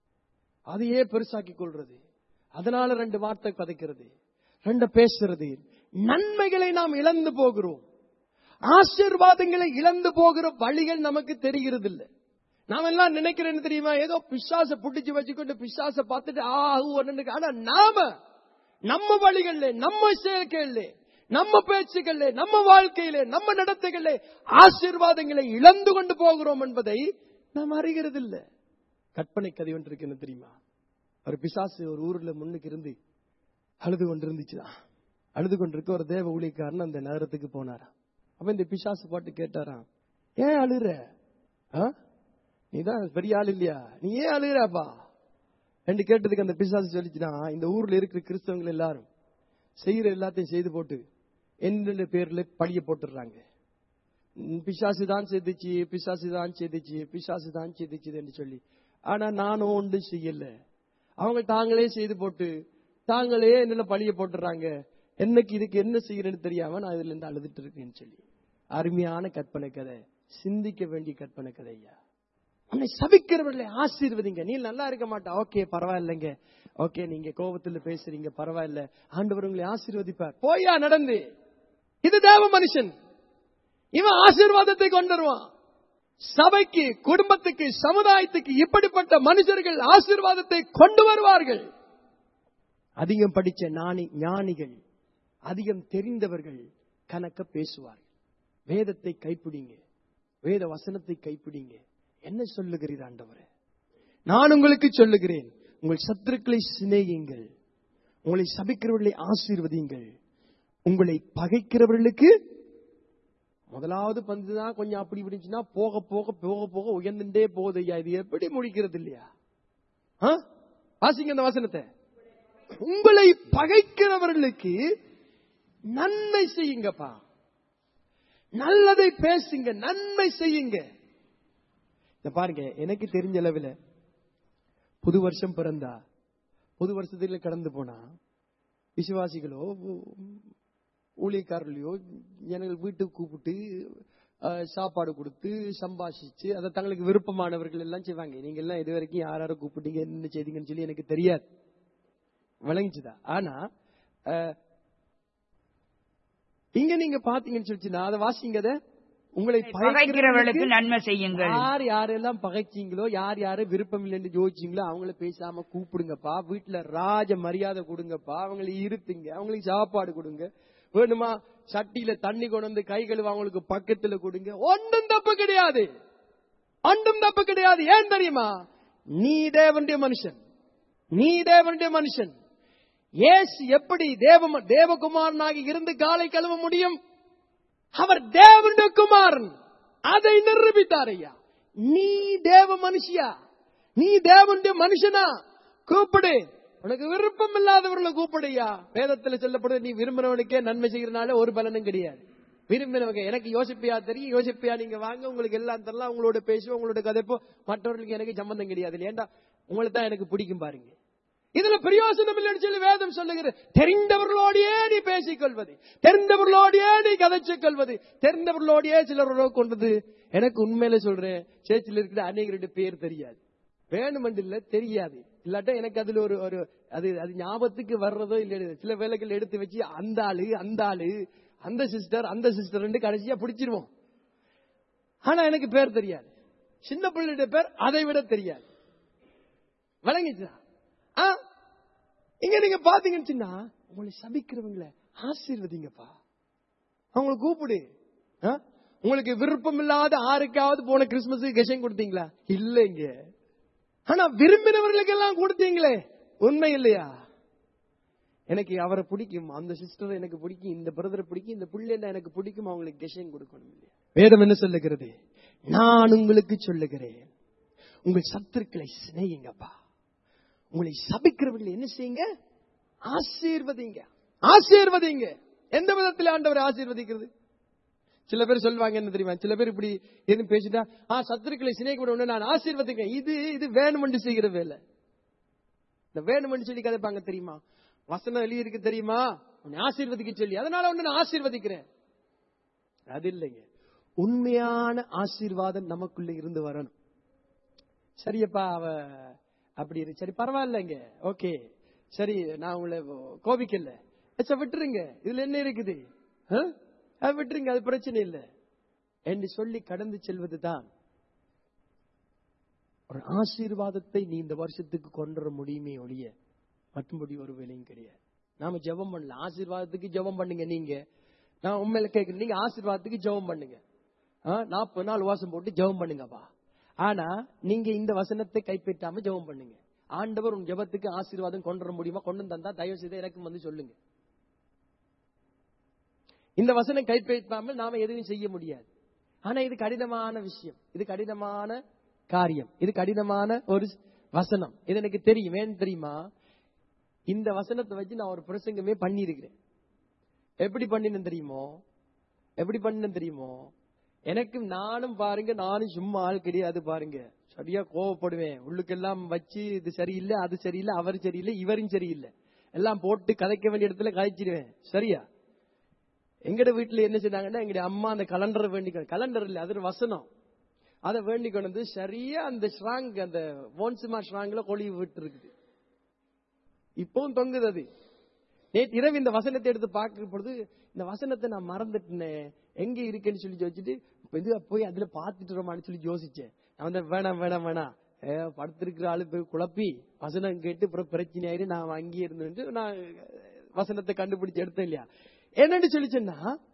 அதையே பெருசாக்கி கொள்றது அதனால ரெண்டு வார்த்தை கதைக்கிறது ரெண்டு பேசுறது நன்மைகளை நாம் இழந்து போகிறோம் ஆசீர்வாதங்களை இழந்து போகிற வழிகள் நமக்கு தெரிகிறது இல்ல நாம எல்லாம் நினைக்கிறேன்னு தெரியுமா ஏதோ பிசாச புடிச்சு வச்சுக்கொண்டு பிசாச பார்த்துட்டு ஆ ஊ, ஒண்ணுன்னு ஆனா நாம நம்ம வழிகள்ல நம்ம செயற்கையில நம்ம பேச்சுக்கள்ல நம்ம வாழ்க்கையில நம்ம நடத்தைகள்ல ஆசீர்வாதங்களை இழந்து கொண்டு போகிறோம் என்பதை நாம் அறிகிறது இல்ல கற்பனை கதை ஒன்று இருக்கு என்ன தெரியுமா ஒரு பிசாசு ஒரு ஊர்ல முன்னுக்கு இருந்து அழுது கொண்டு இருந்துச்சுதான் அழுது கொண்டிருக்க ஒரு தேவ ஊழியக்காரன் அந்த நகரத்துக்கு போனாராம் அப்ப இந்த பிசாசு பாட்டு கேட்டாராம் ஏன் அழுற ஆ? நீதான் பெரிய ஆள் இல்லையா நீ ஏன் அழுகிறப்பா ரெண்டு கேட்டதுக்கு அந்த பிசாசு சொல்லிச்சுனா இந்த ஊர்ல இருக்கிற கிறிஸ்தவங்க எல்லாரும் செய்யற எல்லாத்தையும் செய்து போட்டு என்னென்ன பேர்ல பழிய போட்டுடுறாங்க ம், பிசாசு தான் செதுச்சு பிசாசு தான் செதுச்சு பிசாசு தான் செதுச்சுன்னு சொல்லி ஆனா நானும் ஒன்றும் செய்யல அவங்க தாங்களே செய்து போட்டு தாங்களே என்னென்ன பழிய போட்டுறாங்க என்னைக்கு இதுக்கு என்ன செய்யறேன்னு தெரியாம நான் இதுல இருந்து அழுதுட்டு இருக்கேன்னு சொல்லி அருமையான கற்பனை கதை சிந்திக்க வேண்டிய கற்பனை கதை ஐயா உன்னை சபிக்கிறவர்களை ஆசீர்வதிங்க நீ நல்லா இருக்க மாட்டா ஓகே பரவாயில்லைங்க ஓகே நீங்க கோபத்துல பேசுறீங்க பரவாயில்ல ஆண்டவர் உங்களை ஆசீர்வதிப்பார் போயா நடந்து இது தேவ மனுஷன் இவன் ஆசீர்வாதத்தை கொண்டு வருவான் சபைக்கு குடும்பத்துக்கு சமுதாயத்துக்கு இப்படிப்பட்ட மனுஷர்கள் ஆசீர்வாதத்தை கொண்டு வருவார்கள் அதிகம் படிச்ச ஞானி ஞானிகள் அதிகம் தெரிந்தவர்கள் கணக்க பேசுவார்கள் வேதத்தை கைப்பிடிங்க வேத வசனத்தை கைப்பிடிங்க என்ன சொல்லுகிறீர் ஆண்டவரே நான் உங்களுக்கு சொல்லுகிறேன் உங்கள் சத்துருக்களை சிநேகியுங்கள் உங்களை சபிக்கிறவர்களை ஆசீர்வதியுங்கள் உங்களை பகைக்கிறவர்களுக்கு முதலாவது பந்து தான் கொஞ்சம் அப்படி இப்படிச்சுன்னா போக போக போக போக உயர்ந்துட்டே போகுது ஐயா இது எப்படி முடிக்கிறது இல்லையா ஆ? வாசிங்க அந்த வசனத்தை உங்களை பகைக்கிறவர்களுக்கு நன்மை செய்யுங்கப்பா நல்லதை பேசுங்க நன்மை செய்யுங்க இந்த பாருங்க எனக்கு தெரிஞ்ச அளவில் புது வருஷம் பிறந்தா புது வருஷத்துல கடந்து போனா விசுவாசிகளோ ஊ- ஊழியக்காரர்களையோ ஜனங்கள் வீட்டுக்கு கூப்பிட்டு அஹ், சாப்பாடு கொடுத்து சம்பாஷிச்சு அதை தங்களுக்கு விருப்பமானவர்கள் எல்லாம் செய்வாங்க நீங்க எல்லாம் இது வரைக்கும் யார் யாரை கூப்பிட்டீங்க என்ன செய்தீங்கன்னு சொல்லி எனக்கு தெரியாது விளங்கிச்சுதா ஆனா அஹ், இங்க நீங்க பாத்தீங்கன்னு சொல்லிச்சுன்னா அதை வாசிங்க அதை உங்களை பகைக்கிறவர்களுக்கு நன்மை செய்யுங்கள் யார் யாரெல்லாம் பகைச்சீங்களோ யார் யாரு விருப்பம் இல்லைன்னு யோசிச்சீங்களோ அவங்கள பேசாம கூப்பிடுங்கப்பா வீட்டுல ராஜ மரியாதை கொடுங்கப்பா அவங்களை இருத்துங்க அவங்களுக்கு சாப்பாடு கொடுங்க வேணுமா சட்டியில தண்ணி கொண்டு வந்து கை கழுவ அவங்களுக்கு பக்கத்துல கொடுங்க ஒன்றும் தப்பு கிடையாது ஒன்றும் தப்பு கிடையாது ஏன் தெரியுமா நீ தேவனுடைய மனுஷன் நீ தேவனுடைய மனுஷன் இயேசு எப்படி தேவ தேவகுமாரனாக இருந்து காலை கழுவ முடியும் அவர் தேவனுடைய குமாரன் அதை நிரூபித்தார் ஐயா நீ தேவ மனுஷியா நீ தேவனுடைய மனுஷனா கூப்பிடு உனக்கு விருப்பம் இல்லாதவர்களை கூப்பிடுயா வேதத்துல சொல்லப்படுது நீ விரும்பினவனுக்கே நன்மை செய்யறதுனால ஒரு பலனும் கிடையாது விரும்பினவங்க எனக்கு யோசிப்பியா தெரியும் யோசிப்பியா நீங்க வாங்க உங்களுக்கு எல்லாம் தரலாம் உங்களோட பேசுவோம் உங்களோட கதைப்போ மற்றவர்களுக்கு எனக்கு சம்பந்தம் கிடையாது ஏண்டா உங்களை தான் எனக்கு பிடிக்கும் பாருங்க இதுல பிரயோசனம் இல்லைன்னு சொல்லி வேதம் சொல்லுகிற தெரிந்தவர்களோடையே நீ பேசிக் கொள்வது தெரிந்தவர்களோடையே நீ கதைச்சு கொள்வது தெரிந்தவர்களோடையே சிலரோட கொண்டது எனக்கு உண்மையில சொல்றேன் சேர்ச்சில் இருக்கிற அநேகருடைய பேர் தெரியாது வேணுமென்று இல்ல தெரியாது இல்லாட்டா எனக்கு அதுல ஒரு ஒரு அது அது ஞாபகத்துக்கு வர்றதோ இல்லையோ சில வேலைகள் எடுத்து வச்சு அந்த ஆளு அந்த ஆளு அந்த சிஸ்டர் அந்த சிஸ்டர் கடைசியா பிடிச்சிருவோம் ஆனா எனக்கு பேர் தெரியாது சின்ன பிள்ளையுடைய பேர் அதை விட தெரியாது விளங்கிச்சா ஆ? இங்க நீங்க பாத்தீங்கன்னு சொன்னா, உங்களை சபிக்கிறவங்கள ஆசீர்வதிங்கப்பா அவங்களை கூப்பிடு ஆ? உங்களுக்கு விருப்பம் இல்லாத ஆருக்காவது போன கிறிஸ்துமஸுக்கு கெஷன் கொடுத்தீங்களா இல்லைங்க ஆனா விரும்பினவர்களுக்கு எல்லாம் கொடுத்தீங்களே உண்மை இல்லையா எனக்கு அவரை பிடிக்கும் அந்த சிஸ்டர் எனக்கு பிடிக்கும் இந்த பிரதரை பிடிக்கும் இந்த பிள்ளை எனக்கு பிடிக்கும் அவங்களுக்கு கெஷன் கொடுக்கணும் இல்லையா வேதம் என்ன சொல்லுகிறது நான் உங்களுக்கு சொல்லுகிறேன் உங்கள் சத்துருக்களை சிநேகிங்கப்பா உங்களை சபிக்கிறவர்களை என்ன செய்யுங்க ஆசீர்வதிங்க ஆசீர்வதிங்க எந்த விதத்தில் ஆண்டவரை ஆசீர்வதிக்கிறது சில பேர் சொல்லுவாங்க என்ன தெரியுமா சில பேர் இப்படி எதுவும் பேசிட்டா ஆ சத்துருக்களை சிநேகிக்க நான் ஆசீர்வதிங்க இது இது வேணுமென்று செய்கிற வேலை இந்த வேணுமென்று சொல்லி கதைப்பாங்க தெரியுமா வசனம் எழுதி இருக்கு தெரியுமா உன்னை ஆசீர்வதிக்க சொல்லி அதனால உன்னை நான் ஆசீர்வதிக்கிறேன் அது இல்லைங்க உண்மையான ஆசீர்வாதம் நமக்குள்ள இருந்து வரணும் சரியப்பா அவ அப்படி இரு சரி பரவாயில்லைங்க ஓகே சரி நான் உங்களை கோபிக்கல சரி விட்டுருங்க இதுல என்ன இருக்குது ஆ? அது விட்டுருங்க அது பிரச்சனை இல்லை என்று சொல்லி கடந்து செல்வதுதான் ஒரு ஆசீர்வாதத்தை நீ இந்த வருஷத்துக்கு கொண்டு வர முடியுமே ஒழிய மற்றும்படி ஒரு வேலையும் கிடையாது நாம ஜெபம் பண்ணல ஆசீர்வாதத்துக்கு ஜெபம் பண்ணுங்க நீங்க நான் உண்மையில கேட்கிறேன் நீங்க ஆசீர்வாதத்துக்கு ஜெபம் பண்ணுங்க நாற்பது நாள் வாசம் போட்டு ஜெபம் பண்ணுங்கப்பா ஆனா நீங்க இந்த வசனத்தை கைப்பற்றாம ஜெபம் பண்ணுங்க ஆண்டவர் உன் ஜெபத்துக்கு ஆசீர்வாதம் கொண்டு வர முடியுமா கொண்டு தந்தா தயவு செய்து எனக்கு வந்து சொல்லுங்க இந்த வசனம் கைப்பற்றாமல் நாம எதுவும் செய்ய முடியாது ஆனா இது கடினமான விஷயம் இது கடினமான காரியம் இது கடினமான ஒரு வசனம் இது எனக்கு தெரியும் ஏன் தெரியுமா இந்த வசனத்தை வச்சு நான் ஒரு பிரசங்கமே பண்ணியிருக்கிறேன் எப்படி பண்ணினேன் தெரியுமோ எப்படி பண்ணினேன் தெரியுமோ எனக்கு நானும் பாருங்க நானும் சும்மா ஆள் கிடையாது பாருங்க சரியா கோவப்படுவேன் உள்ளுக்கெல்லாம் வச்சு இது சரியில்லை அது சரியில்லை அவர் சரியில்லை இவரும் சரியில்லை எல்லாம் போட்டு கதைக்க வேண்டிய இடத்துல கதைச்சிடுவேன் சரியா எங்கட வீட்டுல என்ன செய்தாங்கன்னா எங்கட அம்மா அந்த கலண்டரை வேண்டிக்கணும் கலண்டர் இல்ல அது ஒரு வசனம் அதை வேண்டி கொண்டு வந்து சரியா அந்த ஸ்ட்ராங் அந்த போன்சிமா ஸ்ட்ராங்ல கொழி விட்டு இருக்குது இப்பவும் தொங்குது அது நேற்று இரவு இந்த வசனத்தை எடுத்து பார்க்கும் பொழுது இந்த வசனத்தை நான் மறந்துட்டேன் எங்க இருக்குன்னு சொல்லி யோசிச்சுட்டு இது போய் அதுல பார்த்துட்டுறோமான்னு சொல்லி யோசிச்சேன் நான் வந்து வேணாம் வேணாம் வேணாம் ஏ, படுத்திருக்கிற ஆளு போய் குழப்பி வசனம் கேட்டு அப்புறம் பிரச்சனை ஆயிரு நான் அங்கேயே இருந்து நான் வசனத்தை கண்டுபிடிச்சு எடுத்தேன் இல்லையா என்னன்னு சொல்லி சொன்னா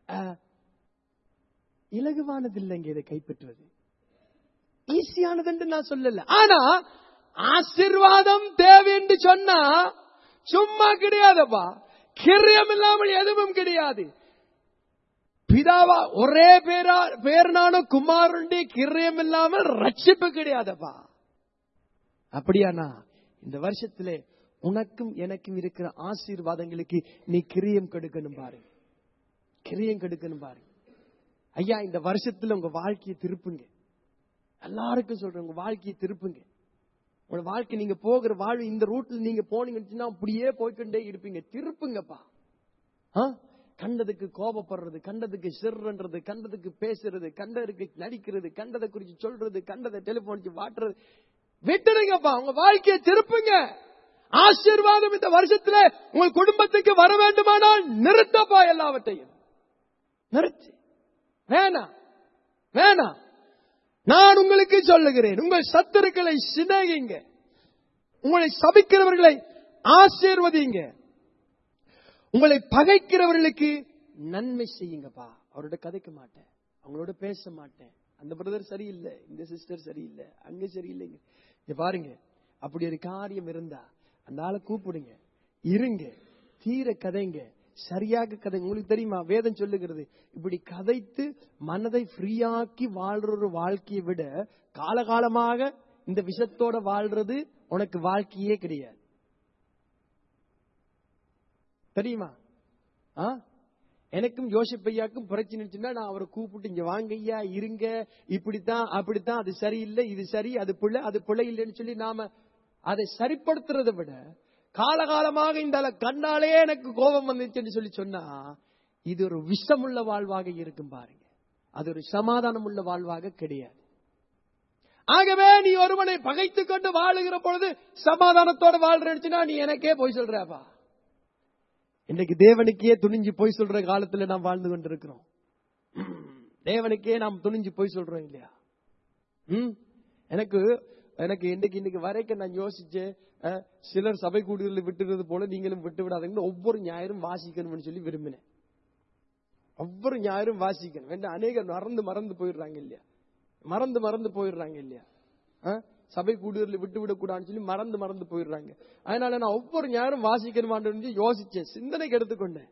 அஹ், இலகுவானது இல்லைங்க இதை கைப்பற்றுவது ஈஸியானது என்று நான் சொல்லல ஆனா ஆசிர்வாதம் தேவை என்று சொன்னா சும்மா கிடையாதப்பா கிரியம் இல்லாமல் எதுவும் கிடையாது பிதாவா ஒரே பேரா பேர்னான குமாரனுடைய கிரியம் இல்லாமல் ரட்சிப்பு கிடையாதப்பா அப்படியானா இந்த வருஷத்திலே உனக்கும் எனக்கும் இருக்கிற ஆசீர்வாதங்களுக்கு நீ கிரியம் கெடுக்கணும் பாரு கிரியம் கெடுக்கணும் பாரு ஐயா இந்த வருஷத்துல உங்க வாழ்க்கையை திருப்புங்க எல்லாருக்கும் சொல்றேன் உங்க வாழ்க்கையை திருப்புங்க உங்க வாழ்க்கை நீங்க போகிற வாழ்வு இந்த ரூட்ல நீங்க போனீங்கன்னா அப்படியே போய்க்கொண்டே இருப்பீங்க திருப்புங்கப்பா ஆ? கண்டதுக்கு கோபப்படுறது கண்டதுக்கு சிறுன்றது கண்டதுக்கு பேசுறது கண்டதுக்கு நடிக்கிறது கண்டதை குறிச்சு சொல்றது கண்டதை டெலிபோன் வாட்டுறது விட்டுடுங்கப்பா உங்க வாழ்க்கையை திருப்புங்க ஆசீர்வாதம் இந்த வருஷத்துல உங்க குடும்பத்துக்கு வர வேண்டுமானால் நிறுத்தப்பா எல்லாவற்றையும் நிறுத்து வேணாம் வேணாம் நான் உங்களுக்கு சொல்லுகிறேன் உங்கள் சத்துருக்களை சிநேகிங்க உங்களை சபிக்கிறவர்களை ஆசீர்வதிங்க உங்களை பகைக்கிறவர்களுக்கு நன்மை செய்யுங்கப்பா அவரோட கதைக்க மாட்டேன் அவங்களோட பேச மாட்டேன் அந்த பிரதர் சரியில்லை இந்த சிஸ்டர் சரியில்லை அங்க சரியில்லைங்க இங்க பாருங்க அப்படி ஒரு காரியம் இருந்தா அந்த ஆளை கூப்பிடுங்க இருங்க தீர கதைங்க சரியாக கதை உங்களுக்கு தெரியுமா வேதம் சொல்லுகிறது இப்படி கதைத்து மனதை ஃப்ரீயாக்கி வாழ்ற ஒரு வாழ்க்கையை விட காலகாலமாக இந்த விஷத்தோட வாழ்றது உனக்கு வாழ்க்கையே கிடையாது தெரியுமா ஆ எனக்கும் யோசிப்பையாக்கும் பிரச்சனை இருந்துச்சுன்னா நான் அவரை கூப்பிட்டு இங்க வாங்க ஐயா இருங்க இப்படித்தான் அப்படித்தான் அது சரியில்லை இது சரி அது பிள்ளை அது பிள்ளை இல்லைன்னு சொல்லி நாம அதை சரிப்படுத்துறதை விட காலகாலமாக இந்த ஆளை கண்டாலே எனக்கு கோபம் வந்துச்சுன்னு சொல்லி சொன்னா இது ஒரு விஷமுள்ள வாழ்வாக இருக்கும் பாருங்க அது ஒரு சமாதானம் உள்ள வாழ்வாக கிடையாது ஆகவே நீ ஒருவனை பகைத்துக் கொண்டு வாழுகிற பொழுது சமாதானத்தோட வாழ்றேன்னா நீ எனக்கே போய் சொல்றப்பா இன்னைக்கு தேவனுக்கே துணிஞ்சு போய் சொல்ற காலத்துல நாம் வாழ்ந்து கொண்டிருக்கிறோம் தேவனுக்கே நாம் துணிஞ்சு போய் சொல்றோம் இல்லையா ம் எனக்கு எனக்கு இன்னைக்கு இன்னைக்கு வரைக்கும் நான் யோசிச்சேன் அஹ், சிலர் சபை கூடுதல் விட்டுறது போல நீங்களும் விட்டு விடாதீங்கன்னு ஒவ்வொரு ஞாயிறும் வாசிக்கணும்னு சொல்லி விரும்பினேன் ஒவ்வொரு ஞாயிறும் வாசிக்கணும் வேண்டாம் அநேகர் மறந்து மறந்து போயிடுறாங்க இல்லையா மறந்து மறந்து போயிடுறாங்க இல்லையா அஹ், சபை கூடுதல் விட்டு விடக்கூடாதுன்னு சொல்லி மறந்து மறந்து போயிடுறாங்க அதனால நான் ஒவ்வொரு ஞாயிறும் வாசிக்கணுமான்னு யோசிச்சேன் சிந்தனைக்கு எடுத்துக்கொண்டேன்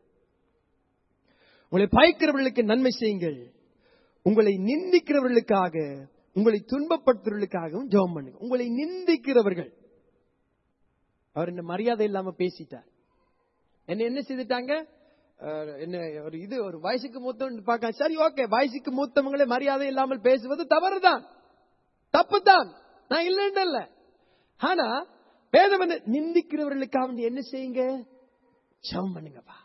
உங்களை பயக்கிறவர்களுக்கு நன்மை செய்யுங்கள் உங்களை நிந்திக்கிறவர்களுக்காக உங்களை துன்பப்படுத்துறவர்களுக்காகவும் ஜெபம் பண்ணுங்க உங்களை நிந்திக்கிறவர்கள் அவர் என்ன மரியாதை இல்லாம பேசிட்டார் என்ன என்ன செய்துட்டாங்க அஹ், என்ன ஒரு இது ஒரு வயசுக்கு மூத்தவன் பார்க்க சரி ஓகே வயசுக்கு மூத்தவங்களே மரியாதை இல்லாமல் பேசுவது தவறுதான் தப்புதான் நான் இல்லைன்னு இல்ல ஆனா வேதம் என்ன நிந்திக்கிறவர்களுக்காக வேண்டி என்ன செய்யுங்க ஜெபம் பண்ணுங்கப்பா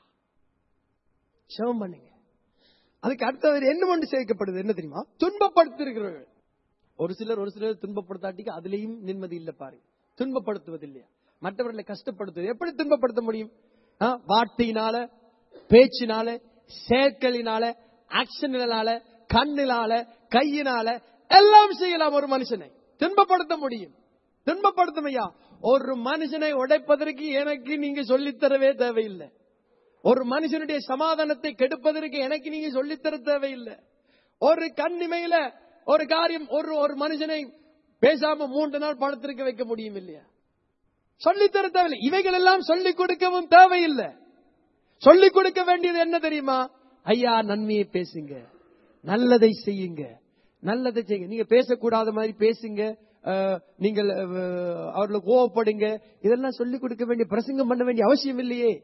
ஜெபம் பண்ணுங்க அதுக்கு அடுத்தது என்ன ஒன்று சேர்க்கப்படுது என்ன தெரியுமா துன்பப்படுத்திருக்கிறவர்கள் ஒரு சிலர் ஒரு சிலர் துன்பப்படுத்தாட்டிக்கு அதுலயும் நிம்மதி இல்ல பாருங்க துன்பப்படுத்துவது இல்லையா மற்றவர்களை கஷ்டப்படுத்துவது எப்படி துன்பப்படுத்த முடியும் ஆ, வார்த்தையினால பேச்சினால செயற்களினால ஆக்ஷனினால கண்ணினால கையினால எல்லாம் செய்யலாம் ஒரு மனுஷனை துன்பப்படுத்த முடியும் துன்பப்படுத்துமையா ஒரு மனுஷனை உடைப்பதற்கு எனக்கு நீங்க சொல்லித்தரவே தேவையில்லை ஒரு மனுஷனுடைய சமாதானத்தை கெடுப்பதற்கு எனக்கு நீங்க சொல்லித்தர தேவையில்லை ஒரு கண்ணிமையில ஒரு காரியம் ஒரு ஒரு மனுஷனை பேசாம மூன்று நாள் பணத்திற்கு வைக்க முடியும் இல்லையா சொல்லித்தர தேவையில்லை இவைகள் எல்லாம் சொல்லிக் கொடுக்கவும் தேவையில்லை சொல்லிக் கொடுக்க வேண்டியது என்ன தெரியுமா ஐயா நன்மையை பேசுங்க நல்லதை செய்யுங்க நல்லதை செய்யுங்க நீங்க பேசக்கூடாத மாதிரி பேசுங்க அஹ், நீங்கள் அஹ், அவர்களை கோவப்படுங்க இதெல்லாம் சொல்லிக் கொடுக்க வேண்டிய பிரசங்கம் பண்ண வேண்டிய அவசியம் இல்லையே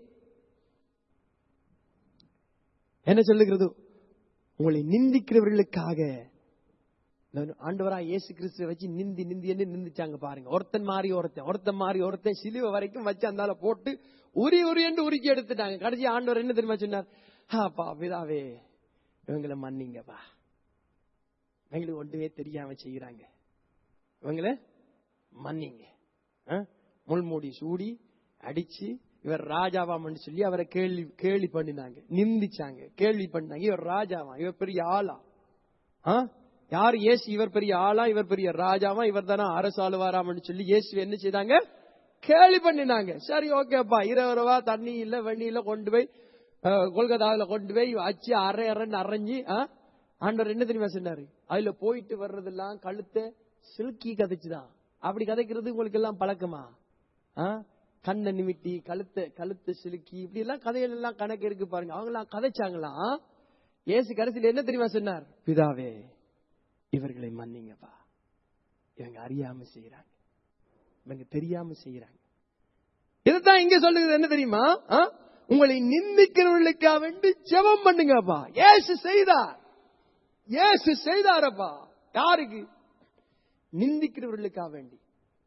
என்ன சொல்லுகிறது உங்களை நிந்திக்கிறவர்களுக்காக ஆண்டவரா இயேசு கிறிஸ்துவை வச்சு நிந்தி நிந்தி என்று நிந்திச்சாங்க பாருங்க ஒருத்தன் மாறி ஒருத்தன் ஒருத்தன் மாறி ஒருத்தன் சிலுவை வரைக்கும் வச்சு அந்தால போட்டு உரி உரி என்று உருக்கி எடுத்துட்டாங்க கடைசி ஆண்டவர் என்ன தெரியுமா சொன்னார் அப்பா பிதாவே இவங்களை மன்னிங்கப்பா எங்களுக்கு ஒன்றுமே தெரியாம செய்யறாங்க இவங்கள மன்னிங்க ஆ? முள்மூடி சூடி அடிச்சு இவர் ராஜாவாமன்னு சொல்லி அவரை கேள்வி கேள்வி பண்ணினாங்க நிந்திச்சாங்க கேள்வி பண்ணாங்க இவர் ராஜாவா இவர் பெரிய ஆளா ஆ? யார் இயேசு இவர் பெரிய ஆளா இவர் பெரிய ராஜாவா இவர் தானே அரசாளுவாராமன்னு சொல்லி இயேசு என்ன செய்தாங்க கேள்வி பண்ணினாங்க சரி ஓகேப்பா இருபது ரூபா தண்ணி இல்ல வெண்ணி இல்ல கொண்டு போய் அஹ், கொல்கத்தாவுல கொண்டு போய் அச்சு அரை அரைன்னு அரைஞ்சு ஆ? ஆண்டவர் என்ன தெரியுமா சொன்னாரு அதுல போயிட்டு வர்றதெல்லாம் கழுத்தை சில்கி கதைச்சுதான் அப்படி கதைக்கிறது உங்களுக்கு எல்லாம் பழக்கமா ஆ? கண்ணை நிமிட்டி கழுத்தை கழுத்தை சிலுக்கி இப்படி எல்லாம் கதைகள் எல்லாம் கணக்கு இருக்கு பாருங்க அவங்க எல்லாம் கதைச்சாங்களாம் ஏசு கடைசியில் என்ன தெரியுமா சொன்னார் பிதாவே இவர்களை மன்னிங்கப்பா இவங்க அறியாம செய்யறாங்க இவங்க தெரியாம செய்யறாங்க இதுதான் இங்க சொல்லுகிறது என்ன தெரியுமா ஆ? உங்களை நிந்திக்கிறவர்களுக்காக வேண்டி ஜெபம் பண்ணுங்கப்பா ஏசு செய்தார் ஏசு செய்தாரப்பா யாருக்கு நிந்திக்கிறவர்களுக்காக வேண்டி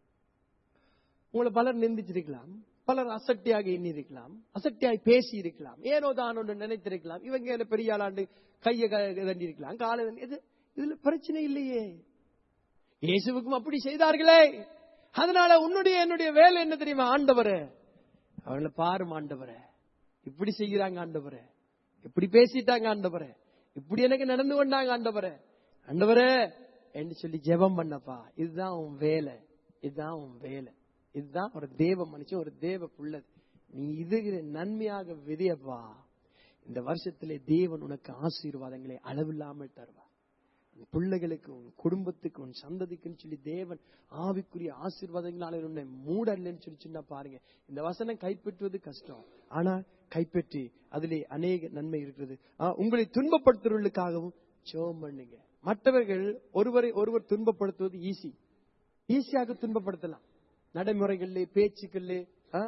உங்களை பலர் நிந்திச்சிருக்கலாம் பலர் அசட்டியாக எண்ணிருக்கலாம் அசட்டியாய் பேசி இருக்கலாம் ஏனோ தான் ஒன்று நினைத்திருக்கலாம் இவங்க என்ன பெரிய ஆளாண்டு கையை தண்டி இருக்கலாம் காலை தண்டி- இது இதுல பிரச்சனை இல்லையே இயேசுவுக்கும் அப்படி செய்தார்களே அதனால உன்னுடைய என்னுடைய வேலை என்ன தெரியுமா ஆண்டவரே அவளை பாரும் ஆண்டவரே இப்படி செய்கிறாங்க ஆண்டவரே இப்படி பேசிட்டாங்க ஆண்டவரே இப்படி எனக்கு நடந்து கொண்டாங்க ஆண்டவரே ஆண்டவரே என்று சொல்லி ஜெபம் பண்ணப்பா இதுதான் உன் வேலை இதுதான் உன் வேலை இதுதான் ஒரு தேவ மனுஷன் ஒரு தேவ புள்ளது நீ இது நன்மையாக விதையப்பா இந்த வருஷத்திலே தேவன் உனக்கு ஆசீர்வாதங்களை அளவில்லாமல் தருவார் உன் பிள்ளைகளுக்கு உன் குடும்பத்துக்கு உன் சந்ததிக்குன்னு சொல்லி தேவன் ஆவிக்குரிய ஆசீர்வாதங்களால உன்னை மூடலன்னு சொல்லி சொன்னா பாருங்க இந்த வசனம் கைப்பற்றுவது கஷ்டம் ஆனா கைப்பற்றி அதிலே அநேக நன்மை இருக்கிறது ஆ, உங்களை துன்பப்படுத்துறவர்களுக்காகவும் ஜெபம் பண்ணுங்க மற்றவர்கள் ஒருவரை ஒருவர் துன்பப்படுத்துவது ஈஸி ஈஸியாக துன்பப்படுத்தலாம் நடைமுறைகளிலே பேச்சுக்களிலே ஆ?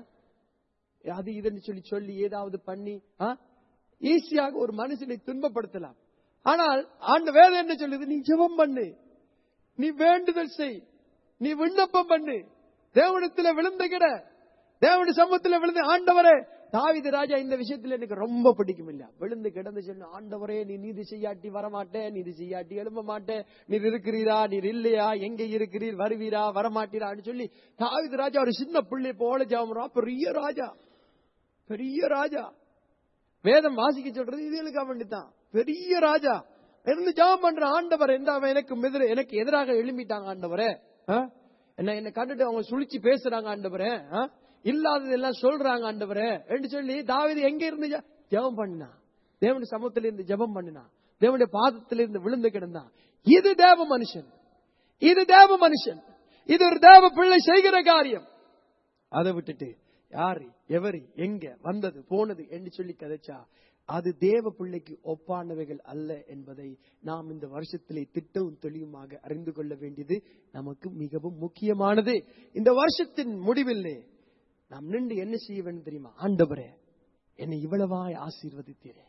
அது இதுன்னு சொல்லி சொல்லி ஏதாவது பண்ணி ஆ? ஈஸியாக ஒரு மனுஷனை துன்பப்படுத்தலாம் ஆனால் ஆண்டு வேதம் என்ன சொல்லுது நீ ஜெபம் பண்ணு நீ வேண்டுதல் செய் நீ விண்ணப்பம் பண்ணு தேவனத்துல விழுந்து கிட தேவனுடைய சமூகத்துல விழுந்து ஆண்டவரே தாவித ராஜா இந்த விஷயத்துல எனக்கு ரொம்ப பிடிக்கும் இல்ல விழுந்து கிடந்து சொன்ன ஆண்டவரே நீ நீதி செய்யாட்டி வரமாட்டே நீதி செய்யாட்டி எழும்ப மாட்டே நீர் இருக்கிறீரா நீர் இல்லையா எங்க இருக்கிறீர் வருவீரா வரமாட்டீரான்னு சொல்லி தாவித ராஜா ஒரு சின்ன பிள்ளை போல ஜாமரா பெரிய ராஜா பெரிய ராஜா வேதம் வாசிக்க சொல்றது இதுகளுக்காக வேண்டித்தான் பெரிய ராஜா இருந்து ஜாம் பண்ற ஆண்டவர் எந்த அவன் எனக்கு எதிர எனக்கு எதிராக எழும்பிட்டாங்க ஆண்டவரே ஆ? என்ன என்ன கண்டுட்டு அவங்க சுழிச்சு பேசுறாங்க ஆண்டவரே ஆ? இல்லாதது எல்லாம் சொல்றாங்க ஆண்டவரே என்று சொல்லி தாவீது எங்க இருந்து ஜெ- ஜெபம் பண்ணினா தேவனுடைய சமூகத்தில இருந்து ஜெபம் பண்ணினா தேவனுடைய பாதத்தில இருந்து விழுந்து கிடந்தான் இது தேவ மனுஷன் இது தேவ மனுஷன் இது ஒரு தேவ பிள்ளை செய்கிற காரியம் அதை விட்டுட்டு யாரு எவரு எங்க வந்தது போனது என்று சொல்லி கதைச்சா அது தேவ பிள்ளைக்கு ஒப்பானவைகள் அல்ல என்பதை நாம் இந்த வருஷத்திலே திட்டவும் தெளிவுமாக அறிந்து கொள்ள வேண்டியது நமக்கு மிகவும் முக்கியமானது இந்த வருஷத்தின் முடிவிலே நாம் நின்று என்ன செய்ய வேண்டும் தெரியுமா ஆண்டவரே என்னை இவ்வளவாய் ஆசீர்வதித்தீரே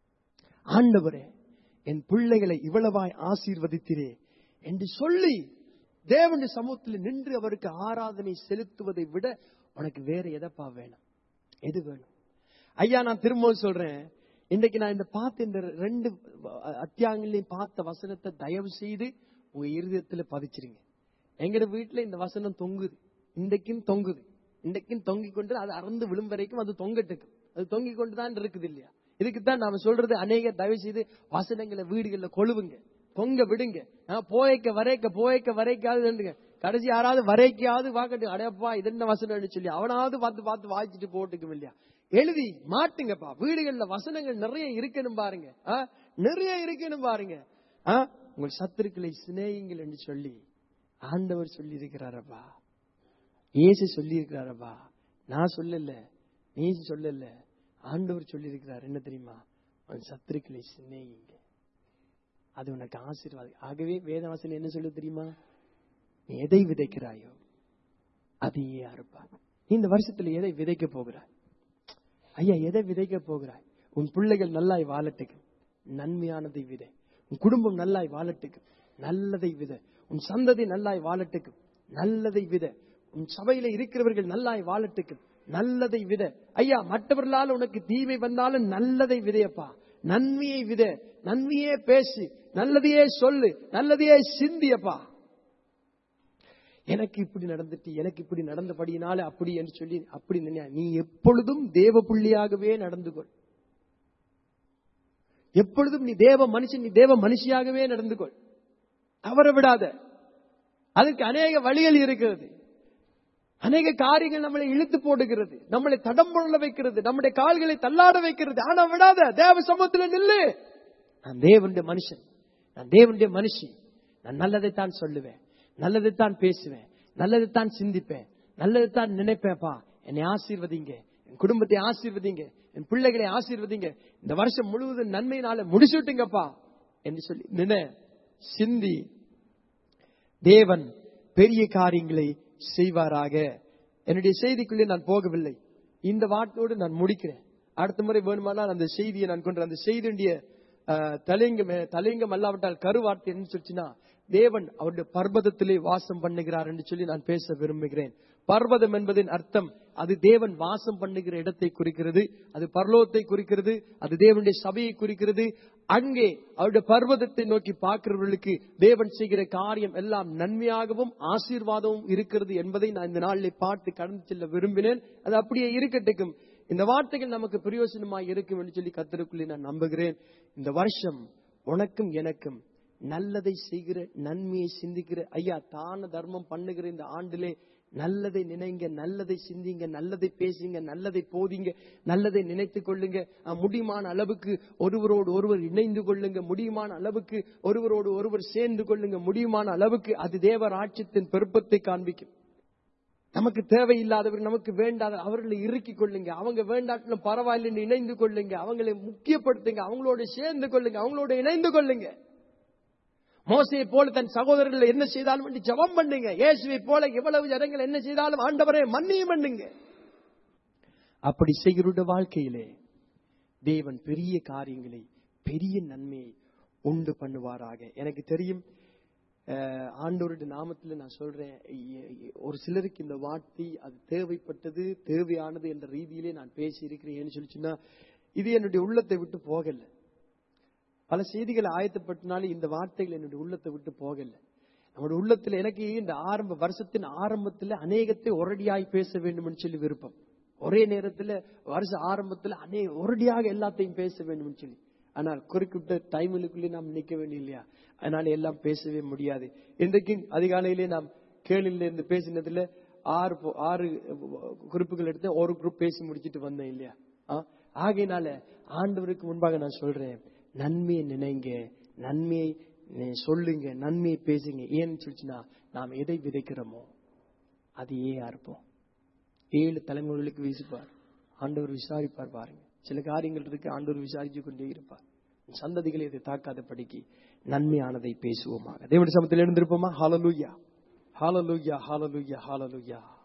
ஆண்டவரே என் பிள்ளைகளை இவ்வளவாய் ஆசீர்வதித்தீரே என்று சொல்லி தேவனுடைய சமூகத்தில் நின்று அவருக்கு ஆராதனை செலுத்துவதை விட உனக்கு வேற எதப்பா வேணும் எது வேணும் ஐயா நான் திரும்பவும் சொல்றேன் இன்னைக்கு நான் இந்த பார்த்த இந்த ரெண்டு அத்தியாயங்களையும் பார்த்த வசனத்தை தயவு செய்து உங்க இருதயத்துல பதிச்சிருங்க எங்கட வீட்டுல இந்த வசனம் தொங்குது இன்றைக்கும் தொங்குது இன்றைக்கும் தொங்கிக் கொண்டு அது அறந்து விழும் வரைக்கும் அது தொங்கட்டுக்கும் அது தொங்கிக் கொண்டு தான் இருக்குது இல்லையா இதுக்கு தான் நாம சொல்றது அநேக தயவு செய்து வசனங்களை வீடுகள்ல கொழுவுங்க தொங்க விடுங்க ஆ, போய்க்க வரைக்க போய்க்க வரைக்காது இருந்துங்க கடைசி யாராவது வரைக்காவது வாக்கட்டு அடையப்பா இது என்ன வசனம்னு சொல்லி அவனாவது பார்த்து பார்த்து வாய்ச்சிட்டு போட்டுக்கும் இல்லையா எழுதி மாட்டுங்கப்பா வீடுகள்ல வசனங்கள் நிறைய இருக்கணும் பாருங்க ஆ, நிறைய இருக்கணும் பாருங்க ஆ, உங்கள் சத்துருக்களை சிநேகிங்கள் என்று சொல்லி ஆண்டவர் சொல்லி இருக்கிறாரப்பா இயேசு சொல்லி இருக்கிறாரப்பா நான் சொல்லல நீ சொல்லல ஆண்டவர் சொல்லி இருக்கிறார் என்ன தெரியுமா உன் சத்துருக்களை சிநேகிங்க அது உனக்கு ஆசீர்வாதம் ஆகவே வேதவாசன் என்ன சொல்லு தெரியுமா நீ எதை விதைக்கிறாயோ அதையே அறுப்பார் நீ இந்த வருஷத்துல எதை விதைக்க போகிறாய் ஐயா எதை விதைக்க போகிறாய் உன் பிள்ளைகள் நல்லாய் வாழட்டுக்கு நன்மையானதை விதை உன் குடும்பம் நல்லாய் வாழட்டுக்கு நல்லதை வித உன் சந்ததி நல்லாய் வாழட்டுக்கு நல்லதை வித உன் சபையில இருக்கிறவர்கள் நல்லாய் வாழட்டுக்கு நல்லதை வித ஐயா மற்றவர்களால் உனக்கு தீமை வந்தாலும் நல்லதை விதையப்பா நன்மையை வித நன்மையே பேசு நல்லதையே சொல்லு நல்லதையே சிந்தியப்பா எனக்கு இப்படி நடந்துட்டு எனக்கு இப்படி நடந்தபடியினால அப்படி என்று சொல்லி அப்படி நினை- நீ எப்பொழுதும் தேவ புள்ளியாகவே நடந்து கொள் எப்பொழுதும் நீ தேவ மனுஷன் நீ தேவ மனுஷியாகவே நடந்து கொள் தவற விடாத அதுக்கு அநேக வழிகள் இருக்கிறது அநேக காரியங்கள் நம்மளை இழுத்து போடுகிறது நம்மளை தடம் புரள வைக்கிறது நம்முடைய கால்களை தள்ளாட வைக்கிறது ஆனா விடாத தேவ சமூகத்துல நில்லு நான் தேவனுடைய மனுஷன் நான் தேவனுடைய மனுஷி நான் நல்லதைத்தான் சொல்லுவேன் நல்லதைத்தான் பேசுவேன் நல்லதைத்தான் சிந்திப்பேன் நல்லதைத்தான் நினைப்பேன்ப்பா என்னை ஆசீர்வதிங்க என் குடும்பத்தை ஆசீர்வதிங்க என் பிள்ளைகளை ஆசீர்வதிங்க இந்த வருஷம் முழுவதும் நன்மையினால முடிச்சுட்டுங்கப்பா என்று சொல்லி நின சிந்தி தேவன் பெரிய காரியங்களை செய்வாராக என்னுடைய செய்திக்குள்ளே நான் போகவில்லை இந்த வார்த்தையோடு நான் முடிக்கிறேன் அடுத்த முறை வேணுமானால் அந்த செய்தியை நான் கொண்டு அந்த செய்தியுடைய அஹ், தலையங்கம் தலையங்கம் அல்லாவிட்டால் கருவார்த்தை என்ன சொல்லிச்சுன்னா தேவன் அவருடைய பர்வதத்திலே வாசம் பண்ணுகிறார் என்று சொல்லி நான் பேச விரும்புகிறேன் பர்வதம் என்பதின் அர்த்தம் அது தேவன் வாசம் பண்ணுகிற இடத்தை குறிக்கிறது அது பரலோகத்தை குறிக்கிறது அது தேவனுடைய சபையை குறிக்கிறது அங்கே அவருடைய பர்வதத்தை நோக்கி பார்க்கிறவர்களுக்கு தேவன் செய்கிற காரியம் எல்லாம் நன்மையாகவும் ஆசீர்வாதமும் இருக்கிறது என்பதை நான் இந்த நாளிலே பார்த்து கடந்து செல்ல விரும்பினேன் அது அப்படியே இருக்கட்டும் இந்த வார்த்தைகள் நமக்கு பிரயோசனமாய் இருக்கும் என்று சொல்லி கத்தருக்குள்ளே நான் நம்புகிறேன் இந்த வருஷம் உனக்கும் எனக்கும் நல்லதை செய்கிற நன்மையை சிந்திக்கிற ஐயா தான தர்மம் பண்ணுகிற இந்த ஆண்டிலே நல்லதை நினைங்க நல்லதை சிந்திங்க நல்லதை பேசுங்க நல்லதை போதிங்க நல்லதை நினைத்துக் கொள்ளுங்க அஹ், முடியுமான அளவுக்கு ஒருவரோடு ஒருவர் இணைந்து கொள்ளுங்க முடியுமான அளவுக்கு ஒருவரோடு ஒருவர் சேர்ந்து கொள்ளுங்க முடியுமான அளவுக்கு அது தேவ ராட்சியத்தின் பெருப்பத்தை காண்பிக்கும் நமக்கு தேவையில்லாதவர் நமக்கு வேண்டாத அவர்களை இறுக்கிக் கொள்ளுங்க அவங்க வேண்டாட்டிலும் பரவாயில்லைன்னு இணைந்து கொள்ளுங்க அவங்களை முக்கியப்படுத்துங்க அவங்களோட சேர்ந்து கொள்ளுங்க அவங்களோட இணைந்து கொள்ளுங்க மோசையை போல தன் சகோதரர்கள் என்ன செய்தாலும் வேண்டி ஜெபம் பண்ணுங்க இயேசுவை போல எவ்வளவு ஜனங்கள் என்ன செய்தாலும் ஆண்டவரே மன்னியும் பண்ணுங்க அப்படி செய்கிற வாழ்க்கையிலே தேவன் பெரிய காரியங்களை பெரிய நன்மையை உண்டு பண்ணுவாராக எனக்கு தெரியும் அஹ், ஆண்டவருடைய நாமத்துல நான் சொல்றேன் எ- எ- ஒரு சிலருக்கு இந்த வார்த்தை அது தேவைப்பட்டது தேவையானது என்ற ரீதியிலே நான் பேசி இருக்கிறேன் சொல்லி சொன்னா இது என்னுடைய உள்ளத்தை விட்டு போகல பல செய்திகளை ஆயத்தப்பட்டனாலும் இந்த வார்த்தைகள் என்னுடைய உள்ளத்தை விட்டு போகல நம்முடைய உள்ளத்துல எனக்கு இந்த ஆரம்ப வருஷத்தின் ஆரம்பத்துல அநேகத்தை ஒரடியாய் பேச வேண்டும் சொல்லி விருப்பம் ஒரே நேரத்துல வருஷ ஆரம்பத்துல அநே ஒரடியாக எல்லாத்தையும் பேச வேண்டும் சொல்லி ஆனால் குறிப்பிட்ட டைமுக்குள்ளே நாம் நிக்க வேண்டிய இல்லையா அதனால எல்லாம் பேசவே முடியாது இன்றைக்கு அதிகாலையிலே நாம் கேளில இருந்து பேசினதுல ஆறு போ- ஆறு குறிப்புகள் எடுத்து ஒரு குரூப் பேசி முடிச்சிட்டு வந்தேன் இல்லையா ஆ? ஆகையினால ஆண்டவருக்கு முன்பாக நான் சொல்றேன் நன்மையை நினைங்க நன்மையை நி- சொல்லுங்க நன்மையை பேசுங்க ஏன்னு சொல்லிச்சுன்னா நாம் எதை விதைக்கிறோமோ அது ஏன் இருப்போம் ஏழு தலைமுறைகளுக்கு வீசுப்பார் ஆண்டவர் விசாரிப்பார் பாருங்க சில காரியங்கள் இருக்கு ஆண்டவர் விசாரிச்சு கொண்டே இருப்பார் சந்ததிகளை இதை தாக்காத படிக்கு நன்மையானதை பேசுவோமாக தேவனுடைய சமத்தில் எழுந்திருப்போமா ஹாலலூயா ஹாலலூயா ஹாலலூயா ஹாலலூயா